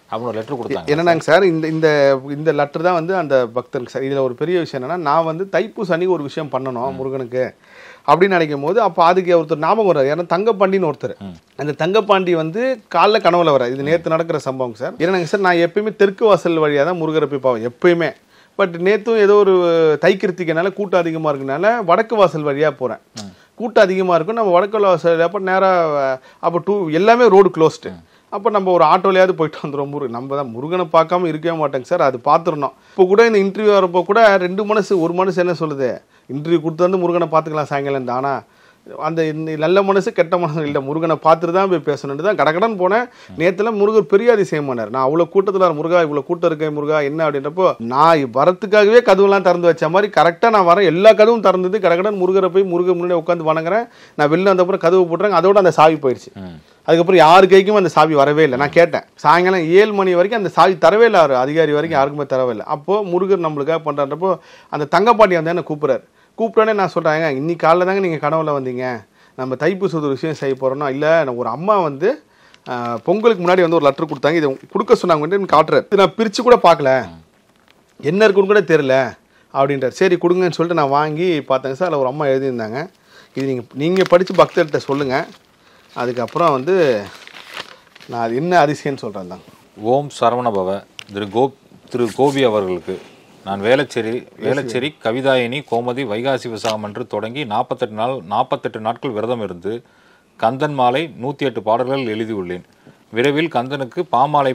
அப்படின்னு ஒரு லெட்டர் கொடுத்தாங்க என்னன்னாங்க சார் இந்த இந்த இந்த லெட்டர் தான் வந்து அந்த பக்தருக்கு சார் இதில் ஒரு பெரிய விஷயம் என்னன்னா நான் வந்து தைப்பூச அன்னைக்கு ஒரு விஷயம் பண்ணணும் முருகனுக்கு அப்படின்னு நினைக்கும் போது அப்போ அதுக்கு ஒருத்தர் ஞாபகம் வர்றாரு ஏன்னா தங்கப்பாண்டின்னு ஒருத்தர் அந்த தங்கப்பாண்டி வந்து காலைல கனவுல வர இது நேற்று நடக்கிற சம்பவம் சார் என்னங்க சார் நான் எப்பயுமே தெற்கு வாசல் வழியாக தான் முருகரை போய் பார்ப்பேன் எப்பயுமே பட் நேற்றும் ஏதோ ஒரு தை கிருத்திகனால கூட்டம் அதிகமாக இருக்கனால வடக்கு வாசல் வழியாக போகிறேன் கூட்டம் அதிகமாக இருக்கும் நம்ம வடக்கு வாசல் அப்போ நேராக அப்போ டூ எல்லாமே ரோடு க்ளோஸ்டு அப்போ நம்ம ஒரு ஆட்டோலையாவது போயிட்டு வந்துடும் முருகன் நம்ம தான் முருகனை பார்க்காம இருக்கவே மாட்டேங்க சார் அது பார்த்துருந்தோம் இப்போ கூட இந்த இன்டர்வியூ வரப்போ கூட ரெண்டு மனசு ஒரு மனசு என்ன சொல்லுது இன்டர்வியூ கொடுத்து வந்து முருகனை பார்த்துக்கலாம் சாயங்காலம் தானா அந்த இந்த நல்ல மனசு கெட்ட மனசு இல்லை முருகனை பார்த்துட்டு தான் போய் பேசணுன்ட்டு தான் கடகடன் போனேன் நேத்துல முருகர் பெரிய அதிசயம் பண்ணார் நான் அவ்வளோ கூட்டத்தில் முருகா இவ்வளோ கூட்டம் இருக்கேன் முருகா என்ன அப்படின்றப்போ நான் வரத்துக்காகவே கதவுலாம் திறந்து வச்ச மாதிரி கரெக்டாக நான் வரேன் எல்லா கதவும் திறந்தது கடகடன் முருகரை போய் முருகன் முன்னாடி உட்காந்து வணங்குறேன் நான் வெளில வந்தப்புறம் கதவு போட்டுறேன் அதோட அந்த சாவி போயிடுச்சு அதுக்கப்புறம் யாரு கைக்கும் அந்த சாவி வரவே இல்லை நான் கேட்டேன் சாயங்காலம் ஏழு மணி வரைக்கும் அந்த சாவி தரவே இல்லை அவர் அதிகாரி வரைக்கும் யாருக்குமே தரவே இல்லை அப்போது முருகர் நம்மளுக்காக பண்ணுறப்போ அந்த தங்கப்பாண்டி வந்து என்ன கூப்பிட்றாரு கூப்பிட்டோன்னே நான் சொல்கிறேன் இன்னைக்கு காலைல தாங்க நீங்கள் கனவுல வந்தீங்க நம்ம தைப்பூசத்து ஒரு விஷயம் செய்ய போகிறோம்னா இல்லை நான் ஒரு அம்மா வந்து ஆஹ், பொங்கலுக்கு முன்னாடி வந்து ஒரு லெட்டர் கொடுத்தாங்க இதை கொடுக்க சொன்னாங்க வந்து காட்டுறாரு இது நான் பிரித்து கூட பார்க்கல என்ன இருக்குன்னு கூட தெரில அப்படின்றார் சரி கொடுங்கன்னு சொல்லிட்டு நான் வாங்கி பார்த்தேங்க சார் அதில் ஒரு அம்மா எழுதியிருந்தாங்க இது நீங்கள் நீங்கள் படித்து பக்தர்கிட்ட சொல்லுங்கள் அதுக்கப்புறம் வந்து நான் அது என்ன அதிசயம்னு சொல்கிறேன் தான் ஓம் சரவணபவ திரு கோ திரு கோபி அவர்களுக்கு நான் வேளச்சேரி வேளச்சேரி கவிதாயினி கோமதி வைகாசி விசாகம் என்று தொடங்கி நாற்பத்தெட்டு நாள் நாற்பத்தெட்டு நாட்கள் விரதம் இருந்து கந்தன் மாலை நூற்றி எட்டு பாடல்கள் எழுதியுள்ளேன் விரைவில் கந்தனுக்கு பாமாலை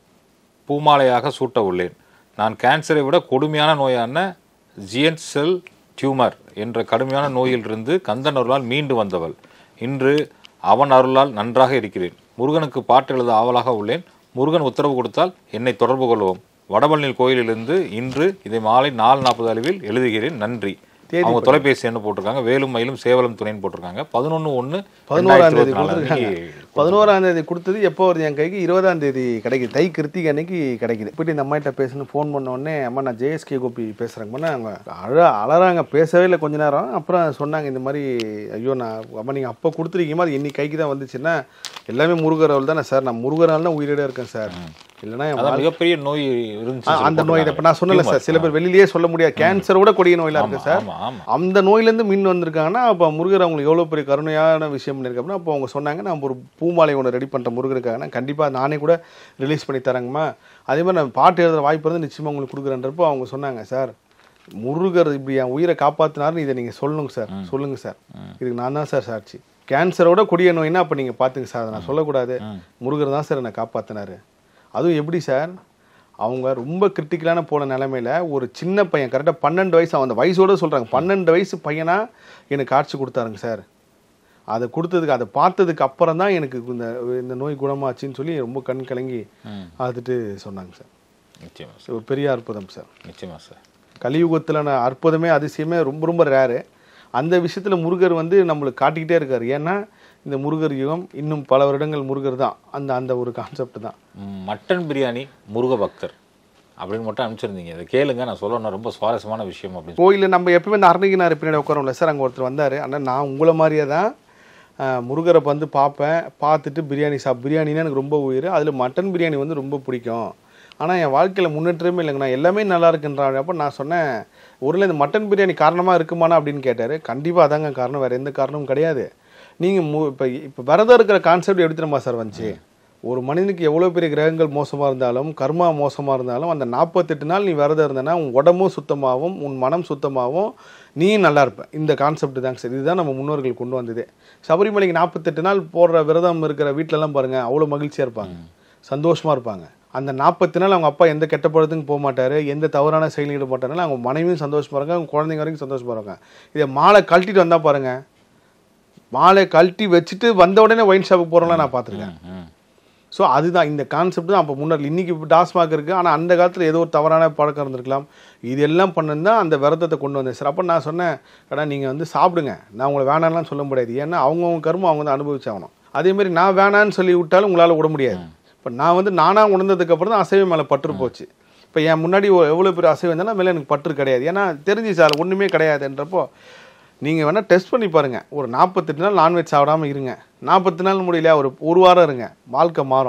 பூமாலையாக சூட்ட உள்ளேன் நான் கேன்சரை விட கொடுமையான நோயான ஜியன் செல் டியூமர் என்ற கடுமையான நோயிலிருந்து கந்தன் அருளால் மீண்டு வந்தவள் இன்று அவன் அருளால் நன்றாக இருக்கிறேன் முருகனுக்கு பாட்டு எழுத ஆவலாக உள்ளேன் முருகன் உத்தரவு கொடுத்தால் என்னை தொடர்பு கொள்வோம் வடபழனியில் கோயிலிலிருந்து இன்று இதை மாலை நாலு நாற்பது அளவில் எழுதுகிறேன் நன்றி அவங்க தொலைபேசி என்ன போட்டிருக்காங்க வேலும் மயிலும் சேவலும் துணைன்னு போட்டிருக்காங்க பதினொன்று ஒன்று பதினோராம் தேதி கொடுத்துருக்காங்க பதினோராம் தேதி கொடுத்தது எப்போ வருது என் கைக்கு இருபதாம் தேதி கிடைக்குது தை கிருத்திகை அன்னைக்கு கிடைக்குது போயிட்டு இந்த அம்மாட்ட பேசணும் ஃபோன் பண்ண உடனே அம்மா நான் ஜேஎஸ்கே கோபி பேசுகிறேங்கம்மா அவங்க அழ அலறாங்க பேசவே இல்லை கொஞ்ச நேரம் அப்புறம் சொன்னாங்க இந்த மாதிரி ஐயோ நான் அம்மா நீங்கள் அப்போ கொடுத்துருக்கீங்க அது இன்னைக்கு கைக்கு தான் வந்துச்சுன்னா எல்லாமே முருகர் அவள் தானே சார் நான் முருகரால் தான் உயிரோட இருக்கேன் சார் இல்லைன்னா என் அதான் மிகப்பெரிய நோய் இருந்துச்சு ஆ, அந்த நோய் இப்போ நான் சொன்னல சார் சில பேர் வெளியிலேயே சொல்ல முடியாது கேன்சரோட கொடிய நோயெல்லாம் இருக்கு சார் ஆமா ஆமா அந்த நோயிலேருந்து மீன் வந்திருக்காங்கன்னா அப்போ முருகர் அவங்களுக்கு எவ்வளோ பெரிய கருணையான விஷயம் பண்ணியிருக்காங்கன்னா அப்போ அவங்க சொன்னாங்க நான் ஒரு பூமாலை ஒன்று ரெடி பண்ணுற முருகருக்காக கண்டிப்பாக நானே கூட ரிலீஸ் பண்ணி தரேங்கம்மா அதே மாதிரி நான் பாட்டு எழுதுற வாய்ப்பு இருந்து நிச்சயமாக உங்களுக்கு கொடுக்குறேன்றப்போ அவங்க சொன்னாங்க சார் முருகர் இப்படி என் உயிரை காப்பாற்றினாருன்னு இதை நீங்கள் சொல்லுங்க சார் சொல்லுங்க சார் இதுக்கு நான் தான் சார் சாட்சி கேன்சரோட கொடிய நோய்னா அப்போ நீங்கள் பார்த்துங்க சார் அதை நான் சொல்லக்கூடாது முருகர் தான் சார் என்னை காப்பாற்றினாரு அதுவும் எப்படி சார் அவங்க ரொம்ப கிரிட்டிக்கலான போன நிலமையில ஒரு சின்ன பையன் கரெக்டாக பன்னெண்டு வயசு அவன் அந்த வயசோட சொல்கிறாங்க பன்னெண்டு வயசு பையனா எனக்கு காட்சி கொடுத்தாருங்க சார் அதை கொடுத்ததுக்கு அதை பார்த்ததுக்கு அப்புறம் தான் எனக்கு இந்த இந்த நோய் குணமாச்சுன்னு சொல்லி ரொம்ப கண் கலங்கி பார்த்துட்டு சொன்னாங்க சார் நிச்சயமா சார் So, ஒரு பெரிய அற்புதம் சார் நிச்சயமா சார் கலியுகத்தில் நான் அற்புதமே அதிசயமே ரொம்ப ரொம்ப ரேரு அந்த விஷயத்தில் முருகர் வந்து நம்மளுக்கு காட்டிக்கிட்டே இருக்கார் ஏன்னா இந்த முருகர் யுகம் இன்னும் பல வருடங்கள் முருகர் தான் அந்த அந்த ஒரு கான்செப்ட் தான் ம், மட்டன் பிரியாணி முருக பக்தர் அப்படின்னு மட்டும் அனுப்பிச்சிருந்தீங்க இதை கேளுங்க நான் சொல்லணும் ரொம்ப சுவாரஸ்யமான விஷயம் அப்படின்னு கோயிலில் நம்ம எப்பவுமே இந்த அருணகிரினார் பின்னாடி உட்காரோம்ல சார் அங்கே ஒருத்தர் வந்தார் ஆனால் நான் உங்களை மாதிரியே தான் ஆஹ், முருகரை வந்து பார்ப்பேன் பார்த்துட்டு பிரியாணி சாப் பிரியாணினா எனக்கு ரொம்ப உயிர் அதில் மட்டன் பிரியாணி வந்து ரொம்ப பிடிக்கும் ஆனால் என் வாழ்க்கையில் முன்னேற்றமே இல்லைங்க நான் எல்லாமே நல்லா இருக்குன்றாங்க அப்போ நான் சொன்னேன் ஒருவேளை இந்த மட்டன் பிரியாணி காரணமாக இருக்குமானா அப்படின்னு கேட்டார் கண்டிப்பாக அதாங்க காரணம் வேறு எந்த காரணமும் கிடையாது நீங்கள் மு இப்போ இப்போ விரதம் இருக்கிற கான்செப்ட் எப்படி தெரியுமா சார் வந்துச்சு ஒரு மனிதனுக்கு எவ்வளோ பெரிய கிரகங்கள் மோசமாக இருந்தாலும் கர்மா மோசமாக இருந்தாலும் அந்த நாற்பத்தெட்டு நாள் நீ விரதம் இருந்தனா உன் உடம்பும் சுத்தமாகவும் உன் மனம் சுத்தமாகவும் நீயும் நல்லா இருப்ப இந்த கான்செப்ட் தாங்க சார் இதுதான் நம்ம முன்னோர்கள் கொண்டு வந்ததே சபரிமலைக்கு நாற்பத்தெட்டு நாள் போடுற விரதம் இருக்கிற வீட்டிலலாம் பாருங்கள் அவ்வளோ மகிழ்ச்சியாக இருப்பாங்க சந்தோஷமாக இருப்பாங்க அந்த நாற்பத்தி நாள் அவங்க அப்பா எந்த கெட்ட பழத்துக்கும் போக மாட்டார் எந்த தவறான செயலில் ஈடுபட மாட்டாருனால அவங்க மனைவியும் சந்தோஷமாக இருக்காங்க அவங்க குழந்தைங்க வரைக்கும் சந்தோஷமாக இருக்காங்க இதை மாலை கழட்டிட்டு வந்தால் பாருங்கள் மாலை கழட்டி வச்சுட்டு வந்த உடனே ஒயின் ஷாப்புக்கு போகிறோம்லாம் நான் பார்த்துருக்கேன் ம் ஸோ அதுதான் இந்த கான்செப்ட் தான் அப்போ முன்னாடி இன்னைக்கு டாஸ்மாக் இருக்குது ஆனால் அந்த காலத்தில் ஏதோ ஒரு தவறான பழக்கம் இருந்திருக்கலாம் இதெல்லாம் பண்ணது தான் அந்த விரதத்தை கொண்டு வந்தேன் சார் அப்போ நான் சொன்னேன் கடா நீங்கள் வந்து சாப்பிடுங்க நான் உங்களை வேணாம்லாம் சொல்ல முடியாது ஏன்னா அவங்கவுங்க கருமம் அவங்க தான் அனுபவிச்சாகணும் அதே மாதிரி நான் வேணான்னு சொல்லி விட்டாலும் உங்களால் விட முடியாது இப்போ நான் வந்து நானாக உணர்ந்ததுக்கு அப்புறம் தான் அசைவம் மேலே பற்று போச்சு இப்போ என் முன்னாடி எவ்வளோ பெரிய அசைவம் இருந்தாலும் மேலே எனக்கு பற்று கிடையாது ஏன்னா தெரிஞ்சு சார் ஒன்றுமே கிடையாதுன்றப்போ நீங்கள் வேணால் டெஸ்ட் பண்ணி பாருங்கள் ஒரு நாற்பத்தெட்டு நாள் நான்வெஜ் சாப்பிடாம இருங்க நாற்பத்தி நாள் முடியலையா ஒரு ஒரு வாரம் இருங்க வாழ்க்கை மாறும்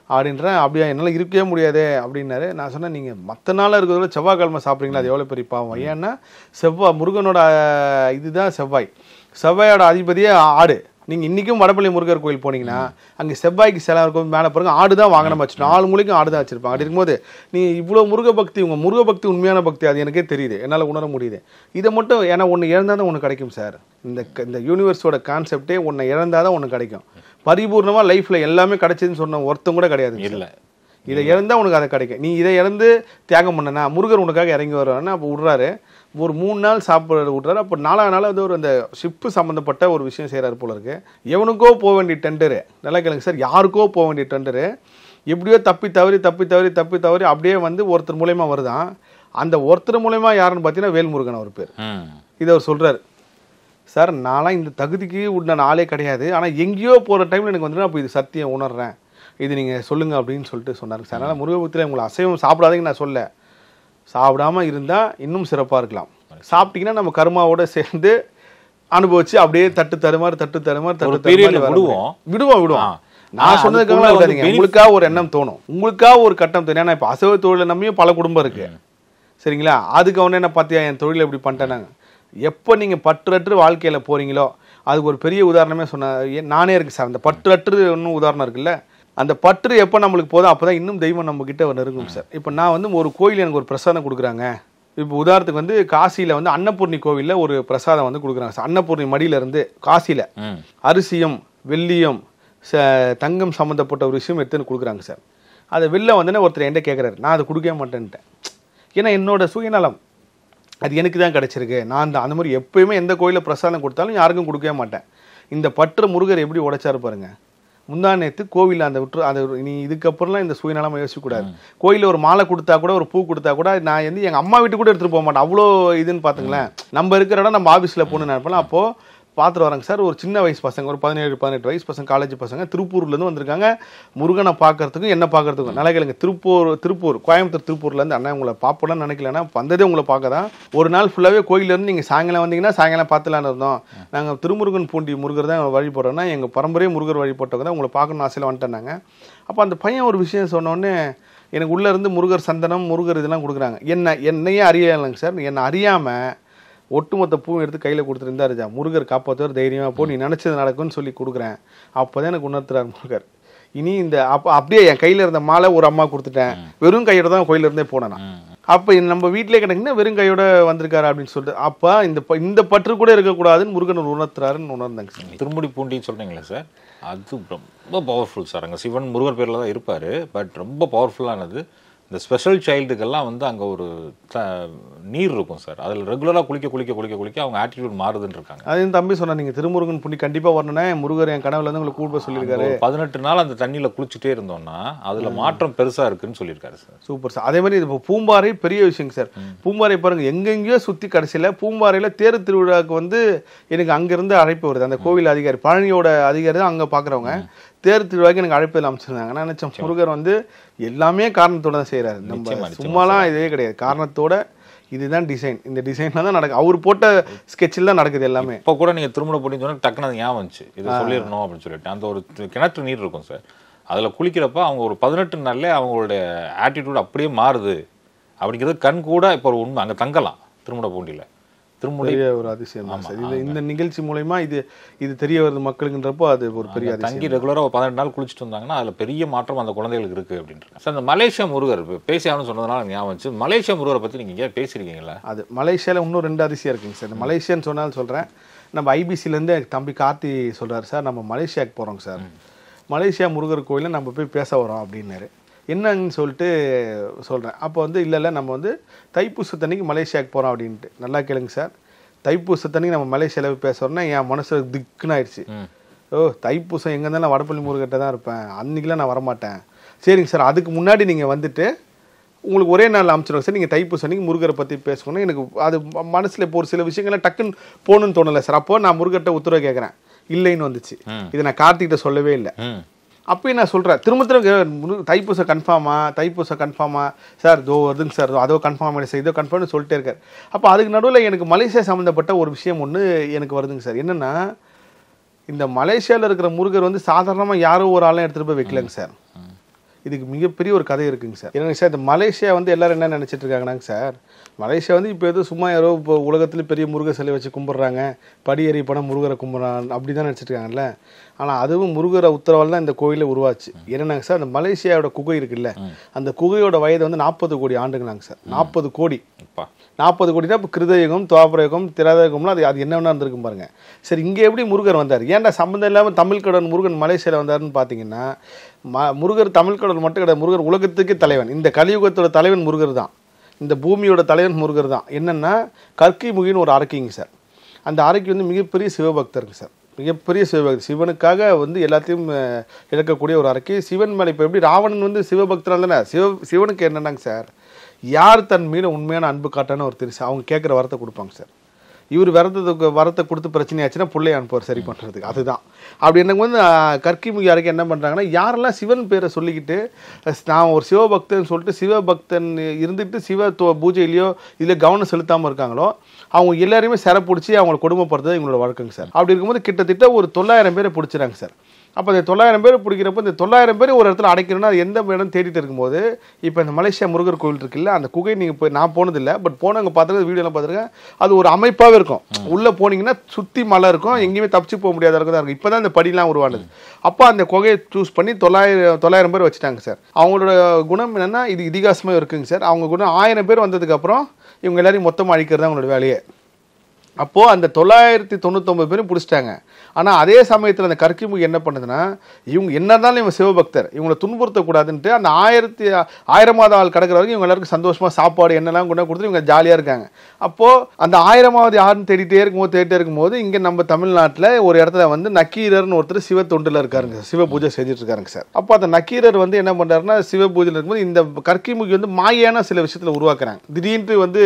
அப்படின்றேன் அப்படியா என்னால் இருக்கவே முடியாது அப்படின்னாரு நான் சொன்னேன் நீங்கள் மற்ற நாளாக இருக்கிறத விட செவ்வாய்க்கிழமை சாப்பிட்றீங்களா அது எவ்வளோ பெரிய பாவம் ஏன்னா செவ்வாய் முருகனோட அஹ், இதுதான் செவ்வாய் செவ்வாயோட அதிபதியே ஆடு நீங்கள் இன்றைக்கும் வடபள்ளி முருகர் கோயில் போனீங்கன்னா அங்கே செவ்வாய்க்கு சில இருக்கும் மேலே பாருங்க ஆடு தான் வாங்கின வச்சு நாலு மூலைக்கும் ஆடு தான் வச்சிருப்பாங்க அப்படி இருக்கும்போது நீ இவ்வளோ முருக பக்தி உங்கள் முருக பக்தி உண்மையான பக்தி அது எனக்கே தெரியுது என்னால் உணர முடியுது இதை மட்டும் ஏன்னா ஒன்று இழந்தால் தான் ஒன்று கிடைக்கும் சார் இந்த க- இந்த யூனிவர்ஸோட கான்செப்டே ஒன்று இழந்தால் தான் ஒன்று கிடைக்கும் பரிபூர்ணமாக லைஃப்பில் எல்லாமே கிடைச்சதுன்னு சொன்ன ஒருத்தம் கூட கிடையாது இல்ல இதை இழந்தா உனக்கு அதை கிடைக்கும் நீ இதை இழந்து தியாகம் பண்ணனா முருகர் உனக்காக இறங்கி வருவாருன்னா அப்போ விட்றாரு ஒரு மூணு நாள் சாப்பிட விட்றாரு அப்போ நாலாவது நாள் வந்து ஒரு அந்த ஷிப்பு சம்மந்தப்பட்ட ஒரு விஷயம் செய்கிறாரு போல இருக்கு எவனுக்கோ போக வேண்டிய டெண்டரு நல்லா கேளுங்க சார் யாருக்கோ போக வேண்டிய டெண்டரு எப்படியோ தப்பி தவறி தப்பி தவறி தப்பி தவறி அப்படியே வந்து ஒருத்தர் மூலயமா வருதான் அந்த ஒருத்தர் மூலயமா யாருன்னு பார்த்தீங்கன்னா வேல்முருகன் அவர் பேர் ம் இதை அவர் சொல்றாரு சார் நான்லாம் இந்த தகுதிக்கு உண்டான ஆளே கிடையாது ஆனால் எங்கேயோ போகிற டைமில் எனக்கு வந்து அப்போ இது சத்தியம் உணர்றேன் இது நீங்கள் சொல்லுங்க அப்படின்னு சொல்லிட்டு சொன்னார் சார் அதனால் முருகபுத்தியில் உங்களை அசைவம் சாப்பிடாதீங்கன்னு நான் சொல்ல சாப்பிடாம இருந்தால் இன்னும் சிறப்பாக இருக்கலாம் சாப்பிட்டீங்கன்னா நம்ம கர்மாவோட சேர்ந்து அனுபவிச்சு அப்படியே தட்டு தருமாறு தட்டு தருமாறு ஒரு தட்டு period தருமாறு வர விடுவோம். முடியும். விடுவோம் விடுவோம் ஆ. நான் ஆனா சொன்னதுக்காக அதுக்குள்ள வந்து விடாதீங்க benefit- உங்களுக்காக ஒரு எண்ணம் தோணும் உங்களுக்காக ஒரு கட்டம் தோணும் ஏன்னா இப்போ அசைவ தொழிலை நம்பியும் பல குடும்பம் இருக்கு சரிங்களா அதுக்கு அவனே என்ன பார்த்தியா என் தொழிலை இப்படி பண்ணிட்டேனாங்க எப்போ நீங்கள் பற்றற்று வாழ்க்கையில் போகிறீங்களோ அதுக்கு ஒரு பெரிய உதாரணமே சொன்ன ஏ- நானே இருக்கு சார் அந்த பற்றற்று இன்னும் உதாரணம் இருக்குல்ல அந்த பற்று எப்போ நம்மளுக்கு போதும் அப்போ தான் இன்னும் தெய்வம் நம்ம கிட்ட நெருங்கும் சார் இப்போ நான் வந்து ஒரு கோயில் எனக்கு ஒரு பிரசாதம் கொடுக்குறாங்க இப்போ உதாரணத்துக்கு வந்து காசியில் வந்து அன்னபூர்ணி கோவிலில் ஒரு பிரசாதம் வந்து கொடுக்குறாங்க சார் அன்னபூர்ணி மடியிலேருந்து காசியில் ம் அரிசியும் வெள்ளியும் ச தங்கம் சம்மந்தப்பட்ட ஒரு விஷயம் எடுத்துன்னு கொடுக்குறாங்க சார் அதை வெளில வந்தோடனே ஒருத்தர் என்கிட்ட கேட்குறாரு நான் அதை கொடுக்கவே மாட்டேன்ட்டேன் ஏன்னா என்னோட சுயநலம் அது எனக்கு தான் கிடச்சிருக்கு நான் அந்த அந்த மாதிரி எப்பயுமே எந்த கோயிலில் பிரசாதம் கொடுத்தாலும் யாருக்கும் கொடுக்கவே மாட்டேன் இந்த பற்று முருகர் எப்படி உடைச்சாரு பாருங்க முந்தா நேத்து கோவிலில் அந்த விட்டு அந்த ஒரு- நீ இதுக்கப்புறம்லாம் இந்த சுயநலமாக யோசிக்கக்கூடாது கோயிலில் ஒரு மாலை கொடுத்தா கூட ஒரு பூ கொடுத்தா கூட நான் வந்து எங்கள் அம்மா வீட்டுக்கு கூட எடுத்துகிட்டு போக மாட்டேன் அவ்வளோ இதுன்னு பார்த்துங்களேன் நம்ம இருக்கிற இடம் நம்ம ஆஃபீஸில் போகணும்னு நினைப்பேன் அப்போது பார்த்துட்டு வராங்க சார் ஒரு சின்ன வயசு பசங்க ஒரு பதினேழு பதினெட்டு வயசு பசங்க காலேஜ் பசங்க திருப்பூர்லேருந்து வந்திருக்காங்க முருகனை பார்க்கறதுக்கும் என்ன பார்க்கறதுக்கும் நல்லா கேளுங்க திருப்பூர் திருப்பூர் கோயம்புத்தூர் திருப்பூர்லேருந்து அண்ணா உங்களை பார்ப்போம்னு நினைக்கலன்னா வந்ததே உங்களை பார்க்க தான் ஒரு நாள் ஃபுல்லாகவே கோயிலேருந்து நீங்கள் சாயங்காலம் வந்தீங்கன்னா சாயங்காலம் பார்த்துலான்னு இருந்தோம் நாங்கள் திருமுருகன் பூண்டி முருகர் தான் வழிபடுறோன்னா எங்கள் பரம்பரையே முருகர் வழிபட்டவங்க தான் உங்களை பார்க்கணும்னு ஆசையில் வந்துட்டேன்னாங்க அப்போ அந்த பையன் ஒரு விஷயம் சொன்னோடனே எனக்கு உள்ளே இருந்து முருகர் சந்தனம் முருகர் இதெல்லாம் கொடுக்குறாங்க என்ன என்னையே அறியலைங்க சார் என்னை அறியாமல் ஒட்டுமொத்த பூவும் எடுத்து கையில் கொடுத்துருந்தாரு ஜா முருகர் காப்பாற்றுவார் தைரியமாக போ நீ நினச்சது நடக்கும்னு சொல்லி கொடுக்குறேன் அப்போ தான் எனக்கு உணர்த்துறாரு முருகர் இனி இந்த அப்போ அப்படியே என் கையில் இருந்த மாலை ஒரு அம்மா கொடுத்துட்டேன் வெறும் கையோட தான் கோயில்ல இருந்தே போனேன் நான். அப்போ நம்ம வீட்டிலே கிடக்குன்னா வெறும் கையோட வந்திருக்காரு அப்படின்னு சொல்லிட்டு அப்போ இந்த ப- இந்த பற்று கூட இருக்கக்கூடாதுன்னு முருகன் உணர்த்துறாருன்னு உணர்ந்தாங்க சார் திருமுடி பூண்டின்னு சொல்றீங்களே சார் அது ரொம்ப பவர்ஃபுல் சார் அங்கே சிவன் முருகர் பேரில் தான் இருப்பார் பட் ரொம்ப பவர்ஃபுல்லானது இந்த ஸ்பெஷல் சைல்டுக்கெல்லாம் வந்து அங்கே ஒரு த- நீர் இருக்கும் சார் அதில் ரெகுலராக குளிக்க குளிக்க குளிக்க குளிக்க அவங்க ஆட்டிடியூட் மாறுதுன்னு இருக்காங்க அது என் தம்பி சொன்னா நீங்கள் திருமுருகன் புண்ணி கண்டிப்பாக வரணும்னா என் முருகர் என் கனவுல இருந்து உங்களுக்கு கூப்பிட சொல்லியிருக்காரு ஒரு பதினெட்டு நாள் அந்த தண்ணியில் குளிச்சுட்டே இருந்தோம்னா அதில் மாற்றம் பெருசாக இருக்குன்னு சொல்லியிருக்காரு சார் சூப்பர் சார் அதே மாதிரி இது இப்போ பூம்பாறை பெரிய விஷயங்க சார் பூம்பாறை பாருங்க எங்கெங்கேயோ சுற்றி கடைசியில் பூம்பாறையில் தேர் திருவிழாவுக்கு வந்து எனக்கு அங்கேருந்து அழைப்பு வருது அந்த கோவில் அதிகாரி பழனியோட அதிகாரி தான் அங்கே பார்க்குறவங்க தேர் திருவிழாவுக்கு எனக்கு அழைப்பு அமைச்சிருந்தாங்க நான் நினச்சேன் முருகர் வந்து எல்லாமே காரணத்தோட தான் செய்கிறாரு நிச்சயமா, நம்ம நிச்சயமா சும்மாலாம் இதே கிடையாது காரணத்தோட இதுதான் டிசைன் இந்த டிசைனில் தான் நடக்கும் அவர் போட்ட ஸ்கெட்சில் தான் நடக்குது எல்லாமே இப்போ கூட நீங்கள் திருமண பூண்டின்னு சொன்னா டக்குனு அது ஞாபகம் வந்துச்சு இதை சொல்லிடணும் அப்படின்னு சொல்லிட்டு அந்த ஒரு தி- கிணற்று நீர் இருக்கும் சார் அதில் குளிக்கிறப்ப அவங்க ஒரு பதினெட்டு நாள்லேயே அவங்களுடைய ஆட்டிடியூட் அப்படியே மாறுது அப்படிங்கிறது கண் கூட இப்போ ஒரு உண்மை அங்கே தங்கலாம் திருமண பூண்டியில் திருமுடி பெரிய ஒரு அதிசயம் தான் சார் இது இந்த நிகழ்ச்சி மூலயமா இது இது தெரிய வருது மக்களுக்குன்றப்போ அது ஒரு பெரிய அங்க அதிசயம் தங்கி ரெகுலராக ஒரு பதினெட்டு நாள் குளிச்சுட்டு வந்தாங்கன்னா அதில் பெரிய மாற்றம் அந்த குழந்தைகளுக்கு இருக்குது அப்படின்ட்டு சார் இந்த மலேசியா முருகர் இப்போ பேசியானு சொன்னதுனால எனக்கு ஞாபகம் வந்துச்சு மலேசியா முருகரை பற்றி நீங்கள் எங்கேயா பேசியிருக்கீங்களா அது மலேசியாவில் இன்னும் ரெண்டு அதிசயம் இருக்குங்க சார் இந்த மலேசியான்னு சொன்னாலும் சொல்கிறேன் நம்ம ஐபிசிலேருந்து தம்பி கார்த்தி சொல்றாரு சார் நம்ம மலேசியாவுக்கு போகிறோங்க சார் மலேசியா முருகர் கோயிலில் நம்ம போய் பேச வரோம் அப்படின்னாரு என்னன்னு சொல்லிட்டு சொல்கிறேன் அப்போ வந்து இல்லை இல்லை நம்ம வந்து தைப்பூசத்தன்னைக்கு மலேசியாவுக்கு போகிறோம் அப்படின்ட்டு நல்லா கேளுங்க சார் தைப்பூசத்தன்னைக்கு நம்ம மலேசியாவில் போய் பேசுகிறோன்னா என் மனசு திக்குன்னு ஆயிடுச்சு ம். ஓ தைப்பூசம் எங்கே இருந்தாலும் வடப்பள்ளி முருகர்கிட்ட தான் இருப்பேன் அன்றைக்கெலாம் நான் வரமாட்டேன் சரிங்க சார் அதுக்கு முன்னாடி நீங்கள் வந்துட்டு உங்களுக்கு ஒரே நாள் அமைச்சிருவோம் சார் நீங்கள் தைப்பூசம் அன்னைக்கு முருகரை பற்றி பேசணும் எனக்கு அது மனசில் இப்போ ஒரு சில விஷயங்கள்லாம் டக்குன்னு போகணும்னு தோணலை சார் அப்போ நான் முருகர்கிட்ட உத்தரவு கேட்குறேன் இல்லைன்னு வந்துச்சு ம். இதை நான் கார்த்திகிட்ட சொல்லவே இல்லை ம் அப்பயும் நான் சொல்கிறேன் திரும்ப திரும்ப முரு- தைப்பூசம் கன்ஃபார்மா தைப்பூசம் கன்ஃபார்மா சார் தோ வருதுங்க சார் அதோ கன்ஃபார்ம் ஆகிடுச்சு இதோ கன்ஃபார்ம்னு சொல்லிட்டே இருக்கார் அப்போ அதுக்கு நடுவில் எனக்கு மலேசியா சம்மந்தப்பட்ட ஒரு விஷயம் ஒன்று எனக்கு வருதுங்க சார் என்னென்னா இந்த மலேசியாவில் இருக்கிற முருகர் வந்து சாதாரணமாக யாரோ ஒரு ஆளும் எடுத்துகிட்டு போய் வைக்கலங்க சார் இதுக்கு மிகப்பெரிய ஒரு கதை இருக்குங்க சார் என்னங்க சார் இந்த மலேசியா வந்து எல்லாரும் என்ன நினைச்சிட்டு இருக்காங்கன்னாங்க சார் மலேசியா வந்து இப்போ எதுவும் சும்மா யாரோ இப்போ உலகத்துல பெரிய முருகர் சிலை வச்சு கும்பிட்றாங்க படியேறி படம் முருகரை கும்பிட்றாங்க அப்படி தான் நினச்சிட்டு இருக்காங்கல்ல ஆனால் அதுவும் முருகரை உத்தரவால் தான் இந்த கோயிலே உருவாச்சு என்னன்னாங்க சார் அந்த மலேசியாவோட குகை இருக்குல்ல அந்த குகையோட வயது வந்து நாற்பது கோடி ஆண்டுங்களாங்க சார் நாற்பது கோடி அப்பா நாற்பது கோடினா இப்போ கிருதயுகம் துவாபரயுகம் திராதயுகம்லாம் அது அது என்னென்ன இருந்திருக்கும் பாருங்க சரி இங்கே எப்படி முருகர் வந்தார் ஏன்டா சம்மந்தம் இல்லாமல் தமிழ் கடவுள் முருகன் மலேசியாவில் வந்தாருன்னு பார்த்தீங்கன்னா ம முருகர் தமிழ் கடவுள் மட்டும் கிடையாது முருகர் உலகத்துக்கே தலைவன் இந்த கலியுகத்தோட தலைவன் முருகர் தான் இந்த பூமியோட தலைவன் முருகர் தான் என்னென்னா கற்கை முகின்னு ஒரு அரக்கிங்க சார் அந்த அரக்கி வந்து மிகப்பெரிய சிவபக்தருங்க சார் மிகப்பெரிய சிவபக்தர் சிவனுக்காக வந்து எல்லாத்தையும் அஹ், இழக்கக்கூடிய ஒரு அரக்கி சிவன் மேலே இப்போ எப்படி ராவணன் வந்து சிவபக்தரால் தானே சிவ சிவனுக்கு என்னன்னாங்க சார் யார் தன் மீது உண்மையான அன்பு காட்டான்னு ஒரு தெரிசு அவங்க கேட்குற வரத்தை கொடுப்பாங்க சார் இவர் வரத்துக்கு வரத்தை கொடுத்து பிரச்சனையாச்சுன்னா பிள்ளைய அனுப்புவார் சரி பண்ணுறதுக்கு அதுதான் அப்படி எனக்கு வந்து கற்கிமுகி அறைக்கு என்ன பண்ணுறாங்கன்னா யாரெல்லாம் சிவன் பேரை சொல்லிக்கிட்டு அஹ், நான் ஒரு சிவபக்தன் சொல்லிட்டு சிவபக்தன் இருந்துட்டு சிவ தோ- பூஜையிலையோ இதில் கவனம் செலுத்தாமல் இருக்காங்களோ அவங்க எல்லாரையுமே சிறை பிடிச்சி அவங்கள கொடுமைப்படுறது இவங்களோட வழக்கங்க சார் அப்படி இருக்கும்போது கிட்டத்தட்ட ஒரு தொள்ளாயிரம் பேரை பிடிச்சிறாங்க சார் அப்போ இந்த தொள்ளாயிரம் பேர் பிடிக்கிறப்ப இந்த தொள்ளாயிரம் பேர் ஒரு இடத்துல அடைக்கணும்னா அது எந்த இடம் தேடிட்டு இருக்கும்போது இப்போ இந்த மலேசியா முருகர் கோவில் இருக்குல்ல அந்த குகை நீங்கள் போய் நான் போனதில்லை பட் போனவங்க பார்த்துருக்க வீடியோலாம் பார்த்துருக்கேன் அது ஒரு அமைப்பாகவே இருக்கும் உள்ளே போனீங்கன்னா சுற்றி மலை இருக்கும் எங்கேயுமே தப்பிச்சு போக முடியாத அளவுக்கு தான் இருக்கும் இப்போ தான் இந்த படிலாம் உருவானது அப்போ அந்த குகையை சூஸ் பண்ணி தொள்ளாயிரம் தொள்ளாயிரம் பேர் வச்சுட்டாங்க சார் அவங்களோட குணம் என்னென்னா இது இதிகாசமாக இருக்குங்க சார் அவங்க குணம் ஆயிரம் பேர் வந்ததுக்கப்புறம் இவங்க எல்லாரையும் மொத்தமாக அழிக்கிறது தான் அவங்களோட வேலையே அப்போது அந்த தொள்ளாயிரத்தி தொண்ணூத்தொம்பது பேரும் பிடிச்சிட்டாங்க ஆனால் அதே சமயத்தில் அந்த கற்கிமுகி என்ன பண்ணுதுன்னா இவங்க என்ன இருந்தாலும் இவங்க சிவபக்தர் இவங்களை துன்புறுத்தக்கூடாதுன்ட்டு அந்த ஆயிரத்தி ஆயிரமாவது ஆள் கிடக்கிற வரைக்கும் இவங்க எல்லாருக்கும் சந்தோஷமாக சாப்பாடு என்னெல்லாம் கொண்டு வந்து கொடுத்து இவங்க ஜாலியாக இருக்காங்க அப்போது அந்த ஆயிரமாவது யாருன்னு தேடிட்டே இருக்கும்போது தேடிட்டே இருக்கும்போது இங்கே நம்ம தமிழ்நாட்டில் ஒரு இடத்துல வந்து நக்கீரர்னு ஒருத்தர் சிவ தொண்டில் இருக்காருங்க சிவ பூஜை செஞ்சுட்டு இருக்காருங்க சார் அப்போ அந்த நக்கீரர் வந்து என்ன பண்ணுறாருன்னா சிவ பூஜையில் இருக்கும்போது இந்த கற்கிமுகி வந்து மாயான சில விஷயத்தில் உருவாக்குறாங்க திடீர்னு வந்து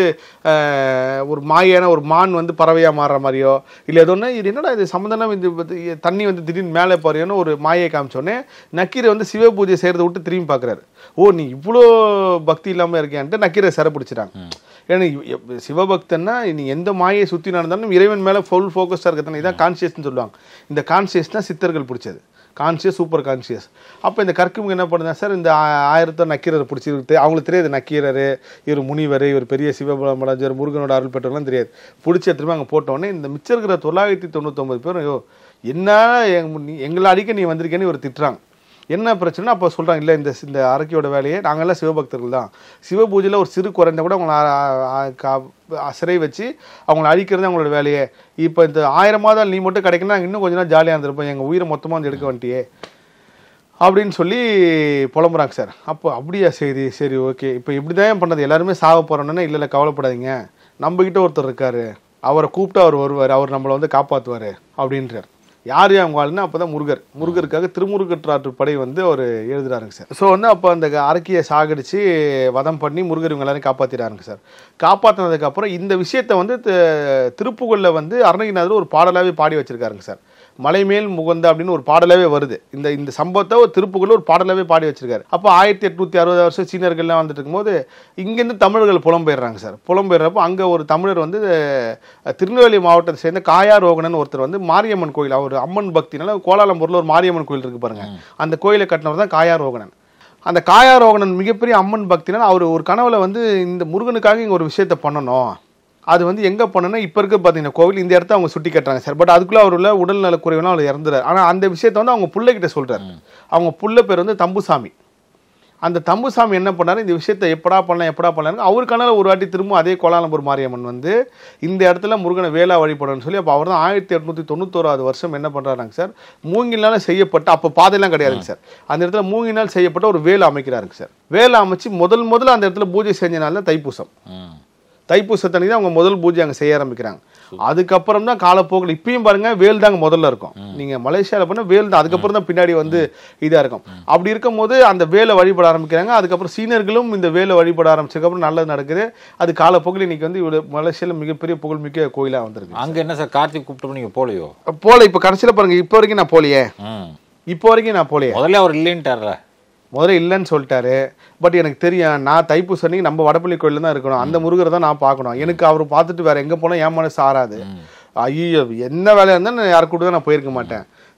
ஆஹ், ஒரு மாயான ஒரு மான் வந்து பறவையாக மாறுற மாதிரியோ இல்லை ஏதோ ஒன்று இது என்னடா இது சம்மந்தம் இது வந்து தண்ணி வந்து திடீர்னு மேலே போறியோன்னு ஒரு மாயை காமிச்சோடனே நக்கீரை வந்து சிவ பூஜை செய்கிறத விட்டு திரும்பி பார்க்குறாரு ஓ நீ இவ்வளோ பக்தி இல்லாமல் இருக்கியான்ட்டு நக்கீரை சிறை பிடிச்சிட்டாங்க ஏன்னா இவ்- எப்- சிவபக்தன்னா நீ எந்த மாயை சுற்றி நடந்தாலும் இறைவன் மேலே ஃபுல் ஃபோக்கஸாக இருக்கிறது இதான் கான்சியஸ்னு சொல்லுவாங்க இந்த கான்சியஸ் தான் சித்தர்கள் பிடிச்சது கான்சியஸ் சூப்பர் கான்சியஸ் அப்போ இந்த கற்குமுக என்ன பண்ணுதா சார் இந்த ஆ- ஆயிரத்தை நக்கீரரை பிடிச்சிருக்கு அவங்களுக்கு தெரியாது நக்கீரர் இவர் முனிவர் இவர் பெரிய சிவபலமடைஞ்சர் முருகனோட அருள் பெற்றவர்லாம் தெரியாது பிடிச்ச திரும்ப அங்கே போட்டோடனே இந்த மிச்சம் இருக்கிற தொள்ளாயிரத்தி தொண்ணூத்தொம்பது பேரும் ஐயோ என்ன எங்க- நீ- எங்களை அடிக்க நீ வந்திருக்கேன்னு இவர் திட்டுறாங்க என்ன பிரச்சனை அப்போ சொல்கிறாங்க இல்லை இந்த இந்த அரக்கியோட வேலையை நாங்கள்லாம் சிவபக்தர்கள் தான் சிவ பூஜையில் ஒரு சிறு குறைந்த கூட அவங்கள அ- அ- கா- சிறை வச்சு அவங்கள அழிக்கிறது அவங்களோட வேலையே இப்போ இந்த ஆயிரம் மாதம் நீ மட்டும் கிடைக்குன்னா நாங்கள் இன்னும் கொஞ்ச நாள் ஜாலியாக இருந்திருப்போம் எங்கள் உயிரை மொத்தமாக வந்து எடுக்க வந்துட்டியே அப்படின்னு சொல்லி புலம்புறாங்க சார் அப்போ அப்படியா சரி சரி ஓகே இப்போ இப்படி தான் பண்ணது எல்லாருமே சாக போகிறோன்னா இல்லை இல்லை கவலைப்படாதீங்க நம்மக்கிட்ட ஒருத்தர் இருக்காரு அவரை கூப்பிட்டு அவர் வருவார் அவர் நம்மளை வந்து காப்பாற்றுவார் அப்படின்றார் யார் அவங்க ஆளுன்னா அப்போ தான் முருகர் முருகருக்காக திருமுருகற்றாற்று படை வந்து அவர் எழுதுறாருங்க சார் ஸோ வந்து அப்போ அந்த அரக்கியை சாகடிச்சு வதம் பண்ணி முருகர் இவங்க எல்லாரையும் காப்பாற்றிடாருங்க சார் காப்பாற்றினதுக்கப்புறம் இந்த விஷயத்தை வந்து தி- திருப்புகழில் வந்து அருணகிரிநாதர் ஒரு பாடலாகவே பாடி வச்சிருக்காருங்க சார் மலைமேல் முகந்த அப்படின்னு ஒரு பாடலாவே வருது இந்த இந்த சம்பவத்தை ஒரு திருப்புகழ் ஒரு பாடலாவே பாடி வச்சிருக்காரு அப்போ ஆயிரத்தி எட்நூத்தி அறுபது வருஷம் சீனர்கள்லாம் வந்துட்டு இருக்கும்போது இங்கேருந்து தமிழர்கள் புலம்பெயர்றாங்க சார் புலம்பெயர்றப்போ அங்கே ஒரு தமிழர் வந்து அஹ், திருநெல்வேலி மாவட்டத்தை சேர்ந்த காயாரோகணன் ஒருத்தர் வந்து மாரியம்மன் கோயில் அவர் அம்மன் பக்தினால கோலாலம்பூரில் ஒரு மாரியம்மன் கோயில் இருக்கு பாருங்க அந்த கோயிலை கட்டினவர் தான் காயாரோகணன் அந்த காயாரோகணன் மிகப்பெரிய அம்மன் பக்தினால் அவர் ஒரு கனவுல வந்து இந்த முருகனுக்காக இங்கே ஒரு விஷயத்தை பண்ணணும் அது வந்து எங்கே பண்ணனா இப்போ இருக்க பார்த்தீங்கன்னா கோவில் இந்த இடத்த அவங்க சுட்டி கட்டுறாங்க சார் பட் அதுக்குள்ளே அவர் உள்ள உடல்நல குறைவுலாம் அவர் இறந்துறாரு ஆனால் அந்த விஷயத்தை வந்து அவங்க பிள்ளைகிட்ட சொல்றாரு அவங்க புள்ள பேர் வந்து தம்புசாமி அந்த தம்புசாமி என்ன பண்ணாரு இந்த விஷயத்தை எப்படா பண்ணலாம் எப்படா பண்ணலாம் அவர் கனவுல ஒரு வாட்டி திரும்ப அதே கோலாலம்பூர் மாரியம்மன் வந்து இந்த இடத்துல முருகனை வேளா வழிபடணும்னு சொல்லி அப்போ அவர் தான் ஆயிரத்தி எட்நூத்தி தொண்ணூத்தோராவது வருஷம் என்ன பண்றாருங்க சார் மூங்கினால செய்யப்பட்ட அப்போ பாதையெல்லாம் கிடையாதுங்க சார் அந்த இடத்துல மூங்கினால் செய்யப்பட்ட ஒரு வேலை அமைக்கிறாருங்க சார் வேலை அமைச்சு முதல் முதல்ல அந்த இடத்துல பூஜை செஞ்சனால தான் தைப்பூசம் ம். தைப்பூசத்தன்னைக்கு தான் அவங்க முதல் பூஜை அங்கே செய்ய ஆரம்பிக்கிறாங்க அதுக்கப்புறம் தான் காலப்போக்கில் இப்பயும் பாருங்க வேல் தாங்க முதல்ல இருக்கும் நீங்க மலேசியாவில் பண்ண வேல் தான் அதுக்கப்புறம் தான் பின்னாடி வந்து இதா இருக்கும் அப்படி இருக்கும்போது அந்த வேலை வழிபட ஆரம்பிக்கிறாங்க அதுக்கப்புறம் சீனியர்களும் இந்த வேலை வழிபட ஆரம்பிச்சதுக்கப்புறம் நல்லது நடக்குது அது காலப்போக்கில் இன்னைக்கு வந்து இவ்வளவு மலேசியாவில் மிகப்பெரிய புகழ்மிக்க கோயிலா வந்திருக்கு அங்க என்ன சார் கார்த்திக் கூப்பிட்டு நீங்க போலையோ போல இப்போ கடைசியில் பாருங்க இப்போ வரைக்கும் நான் போலையே ம். இப்போ வரைக்கும் நான் போலையே முதல்ல அவர் இல்லைன்ட்டார்ல முதல்ல இல்லைன்னு சொல்லிட்டாரு பட் எனக்கு தெரியும் நான் தைப்பூசம் அன்னைக்கு நம்ம வடப்பள்ளி கோயிலில் தான் இருக்கணும் அந்த முருகரை தான் நான் பார்க்கணும் எனக்கு அவர் பார்த்துட்டு வேற எங்கே போனால் என் மனசு ஆறாது ஐயோ என்ன வேலையாக இருந்தால் நான் யாரு கூட நான் போயிருக்க மாட்டேன்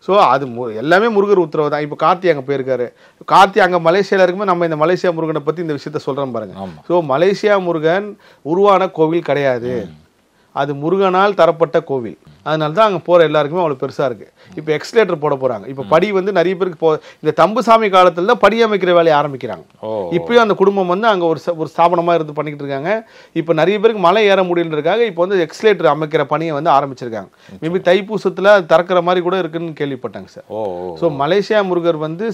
ஸோ அது மு- எல்லாமே முருகர் உத்தரவு தான் இப்போ கார்த்தி அங்கே போயிருக்காரு கார்த்தி அங்கே மலேசியாவில் இருக்கும்போது நம்ம இந்த மலேசியா முருகனை பற்றி இந்த விஷயத்த சொல்கிறோம் பாருங்க ஆமா. ஸோ மலேசியா முருகன் உருவான கோவில் கிடையாது அது முருகனால் தரப்பட்ட கோவில் அதனால தான் அங்கே போகிற எல்லாருக்குமே அவ்வளோ பெருசாக இருக்குது இப்போ எக்ஸ்லேட்டர் போட போகிறாங்க இப்போ படி வந்து நிறைய பேருக்கு போ இந்த தம்புசாமி காலத்தில் தான் படி அமைக்கிற வேலையை ஆரம்பிக்கிறாங்க ஓ இப்பயும் அந்த குடும்பம் வந்து அங்கே ஒரு ச- ஒரு ஸ்தாபனமாக இருந்து பண்ணிக்கிட்டு இருக்காங்க இப்போ நிறைய பேருக்கு மலை ஏற முடியலன்றதுக்காக இப்போ வந்து எக்ஸ்லேட்டர் அமைக்கிற பணியை வந்து ஆரம்பிச்சிருக்காங்க மேபி தைப்பூசத்தில் அது திறக்கிற மாதிரி கூட இருக்குன்னு கேள்விப்பட்டாங்க sir oh oh so Malaysia Murugar வந்து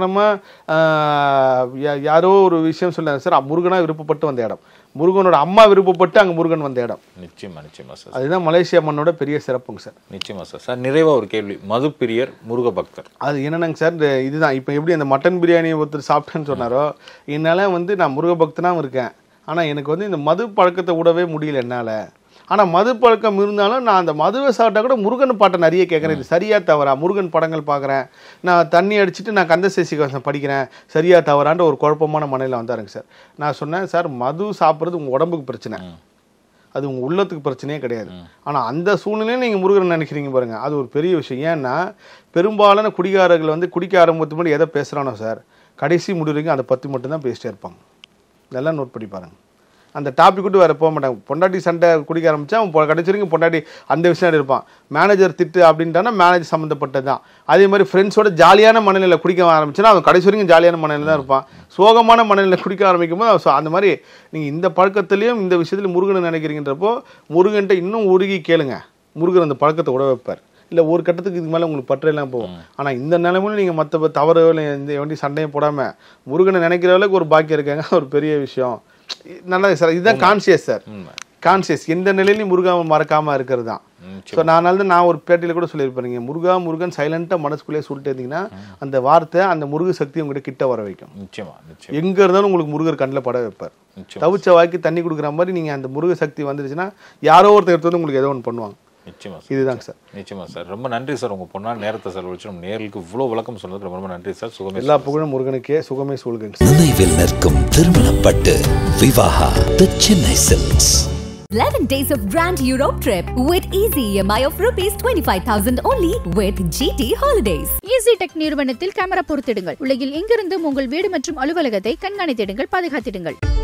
சாதாரணமாக யாரோ ஒரு விஷயம் சொன்னாங்க சார் முருகனாக விருப்பப்பட்டு வந்த இடம் முருகனோட அம்மா விருப்பப்பட்டு அங்கே முருகன் வந்த இடம் நிச்சயமா நிச்சயமா சார் அதுதான் மலேசியா மண்ணோட பெரிய சிறப்புங்க சார் நிச்சயமா சார் சார் நிறைவா ஒரு கேள்வி மது பிரியர் முருக பக்தர் அது என்னன்னாங்க சார் இந்த இதுதான் இப்போ எப்படி அந்த மட்டன் பிரியாணி ஒருத்தர் சாப்பிட்டேன்னு சொன்னாரோ என்னால் வந்து நான் முருக பக்தனாகவும் இருக்கேன் ஆனால் எனக்கு வந்து இந்த மது பழக்கத்தை விடவே முடியல என்னால் ஆனால் மது பழக்கம் இருந்தாலும் நான் அந்த மதுவை சாப்பிட்டா கூட முருகன் பாட்டை நிறைய கேட்குறேன் இது சரியா தவறா முருகன் படங்கள் பார்க்குறேன் நான் தண்ணி அடிச்சுட்டு நான் கந்தசேசி கவசம் படிக்கிறேன் சரியா தவறான்ற ஒரு குழப்பமான மனையில் வந்தாருங்க சார் நான் சொன்னேன் சார் மது சாப்பிட்றது உங்கள் உடம்புக்கு பிரச்சனை அது உங்கள் உள்ளத்துக்கு பிரச்சனையே கிடையாது ஆனால் அந்த சூழ்நிலையில் நீங்கள் முருகன் நினைக்கிறீங்க பாருங்க அது ஒரு பெரிய விஷயம் ஏன்னா பெரும்பாலான குடிகாரர்கள் வந்து குடிக்க ஆரம்பத்துக்கு முன்னாடி எதை பேசுகிறானோ சார் கடைசி முடிவு வரைக்கும் அதை பற்றி மட்டும்தான் பேசிட்டே இருப்பாங்க இதெல்லாம் நோட் பண்ணி பாருங்க அந்த டாபிக் விட்டு வேறு போக மாட்டாங்க பொண்டாட்டி சண்டை குடிக்க ஆரம்பிச்சா அவன் பொ- கடைசி வரைக்கும் பொண்டாட்டி அந்த விஷயம் இருப்பான் மேனேஜர் திட்டு அப்படின்ட்டானா மேனேஜர் சம்மந்தப்பட்டது தான் அதே மாதிரி ஃப்ரெண்ட்ஸோட ஜாலியான மனநிலையில் குடிக்க ஆரம்பிச்சுன்னா அவன் கடைசி வரைக்கும் ஜாலியான மனநிலை தான் இருப்பான் சோகமான மனநிலையில் குடிக்க ஆரம்பிக்கும் போது அவன் சோ- அந்த மாதிரி நீங்கள் இந்த பழக்கத்துலேயும் இந்த விஷயத்தில் முருகனை நினைக்கிறீங்கன்றப்போ முருகன்ட்ட இன்னும் உருகி கேளுங்க முருகன் அந்த பழக்கத்தை விட வைப்பார் இல்லை ஒரு கட்டத்துக்கு இதுக்கு மேலே உங்களுக்கு பற்றெல்லாம் போகும் ஆனால் இந்த நிலைமையில நீங்கள் மற்ற தவறு இல்லை இந்த வண்டி சண்டையும் போடாமல் முருகனை நினைக்கிற அளவுக்கு ஒரு பாக்கியம் இருக்காங்க ஒரு பெரிய விஷயம் நல்லா சார் இதுதான் கான்சியஸ் சார் உண்மை கான்சியஸ் எந்த நிலையிலையும் முருகாவை மறக்காம இருக்கிறது தான் ஸோ நான் வந்து நான் ஒரு பேட்டியில் கூட சொல்லியிருப்பேன் முருகா முருகன் சைலண்டாக மனசுக்குள்ளே சொல்லிட்டு இருந்தீங்கன்னா அந்த வார்த்தை அந்த முருக சக்தி உங்ககிட்ட கிட்ட வர வைக்கும் நிச்சயமா நிச்சயம் எங்க இருந்தாலும் உங்களுக்கு முருகர் கண்ணில் பட வைப்பார் நிச்சயம் தவிச்ச வாய்க்கு தண்ணி கொடுக்குற மாதிரி நீங்க அந்த முருக சக்தி வந்துருச்சுன்னா யாரோ ஒருத்தர் எடுத்து வந்து உங்களுக்கு ஏதோ ஒன்று பண்ணுவாங்க நிச்சயமா சார் இதுதாங்க சார் நிச்சயமா சார் ரொம்ப நன்றி சார் உங்க பொண்ணான நேரத்தை செலவழிச்சு நம்ம நேர்களுக்கு இவ்வளோ விளக்கம் சொன்னதுக்கு ரொம்ப ரொம்ப நன்றி சார் சுகமே எல்லா புகழும் முருகனுக்கே சுகமே சூழ்கங்க சார் நினைவில் நிற்கும் திருமணப்பட்டு Vivaha the Chennai Silks 11 days of Grand Europe trip with easy EMI of rupees 25,000 only with GT Holidays. Easy tech நிறுவனத்தில் கேமரா பொருத்திடுங்கள் உலகில் எங்கிருந்தும் உங்கள் வீடு மற்றும் அலுவலகத்தை கண்காணித்திடுங்கள் பாதுகாத்திடுங்கள்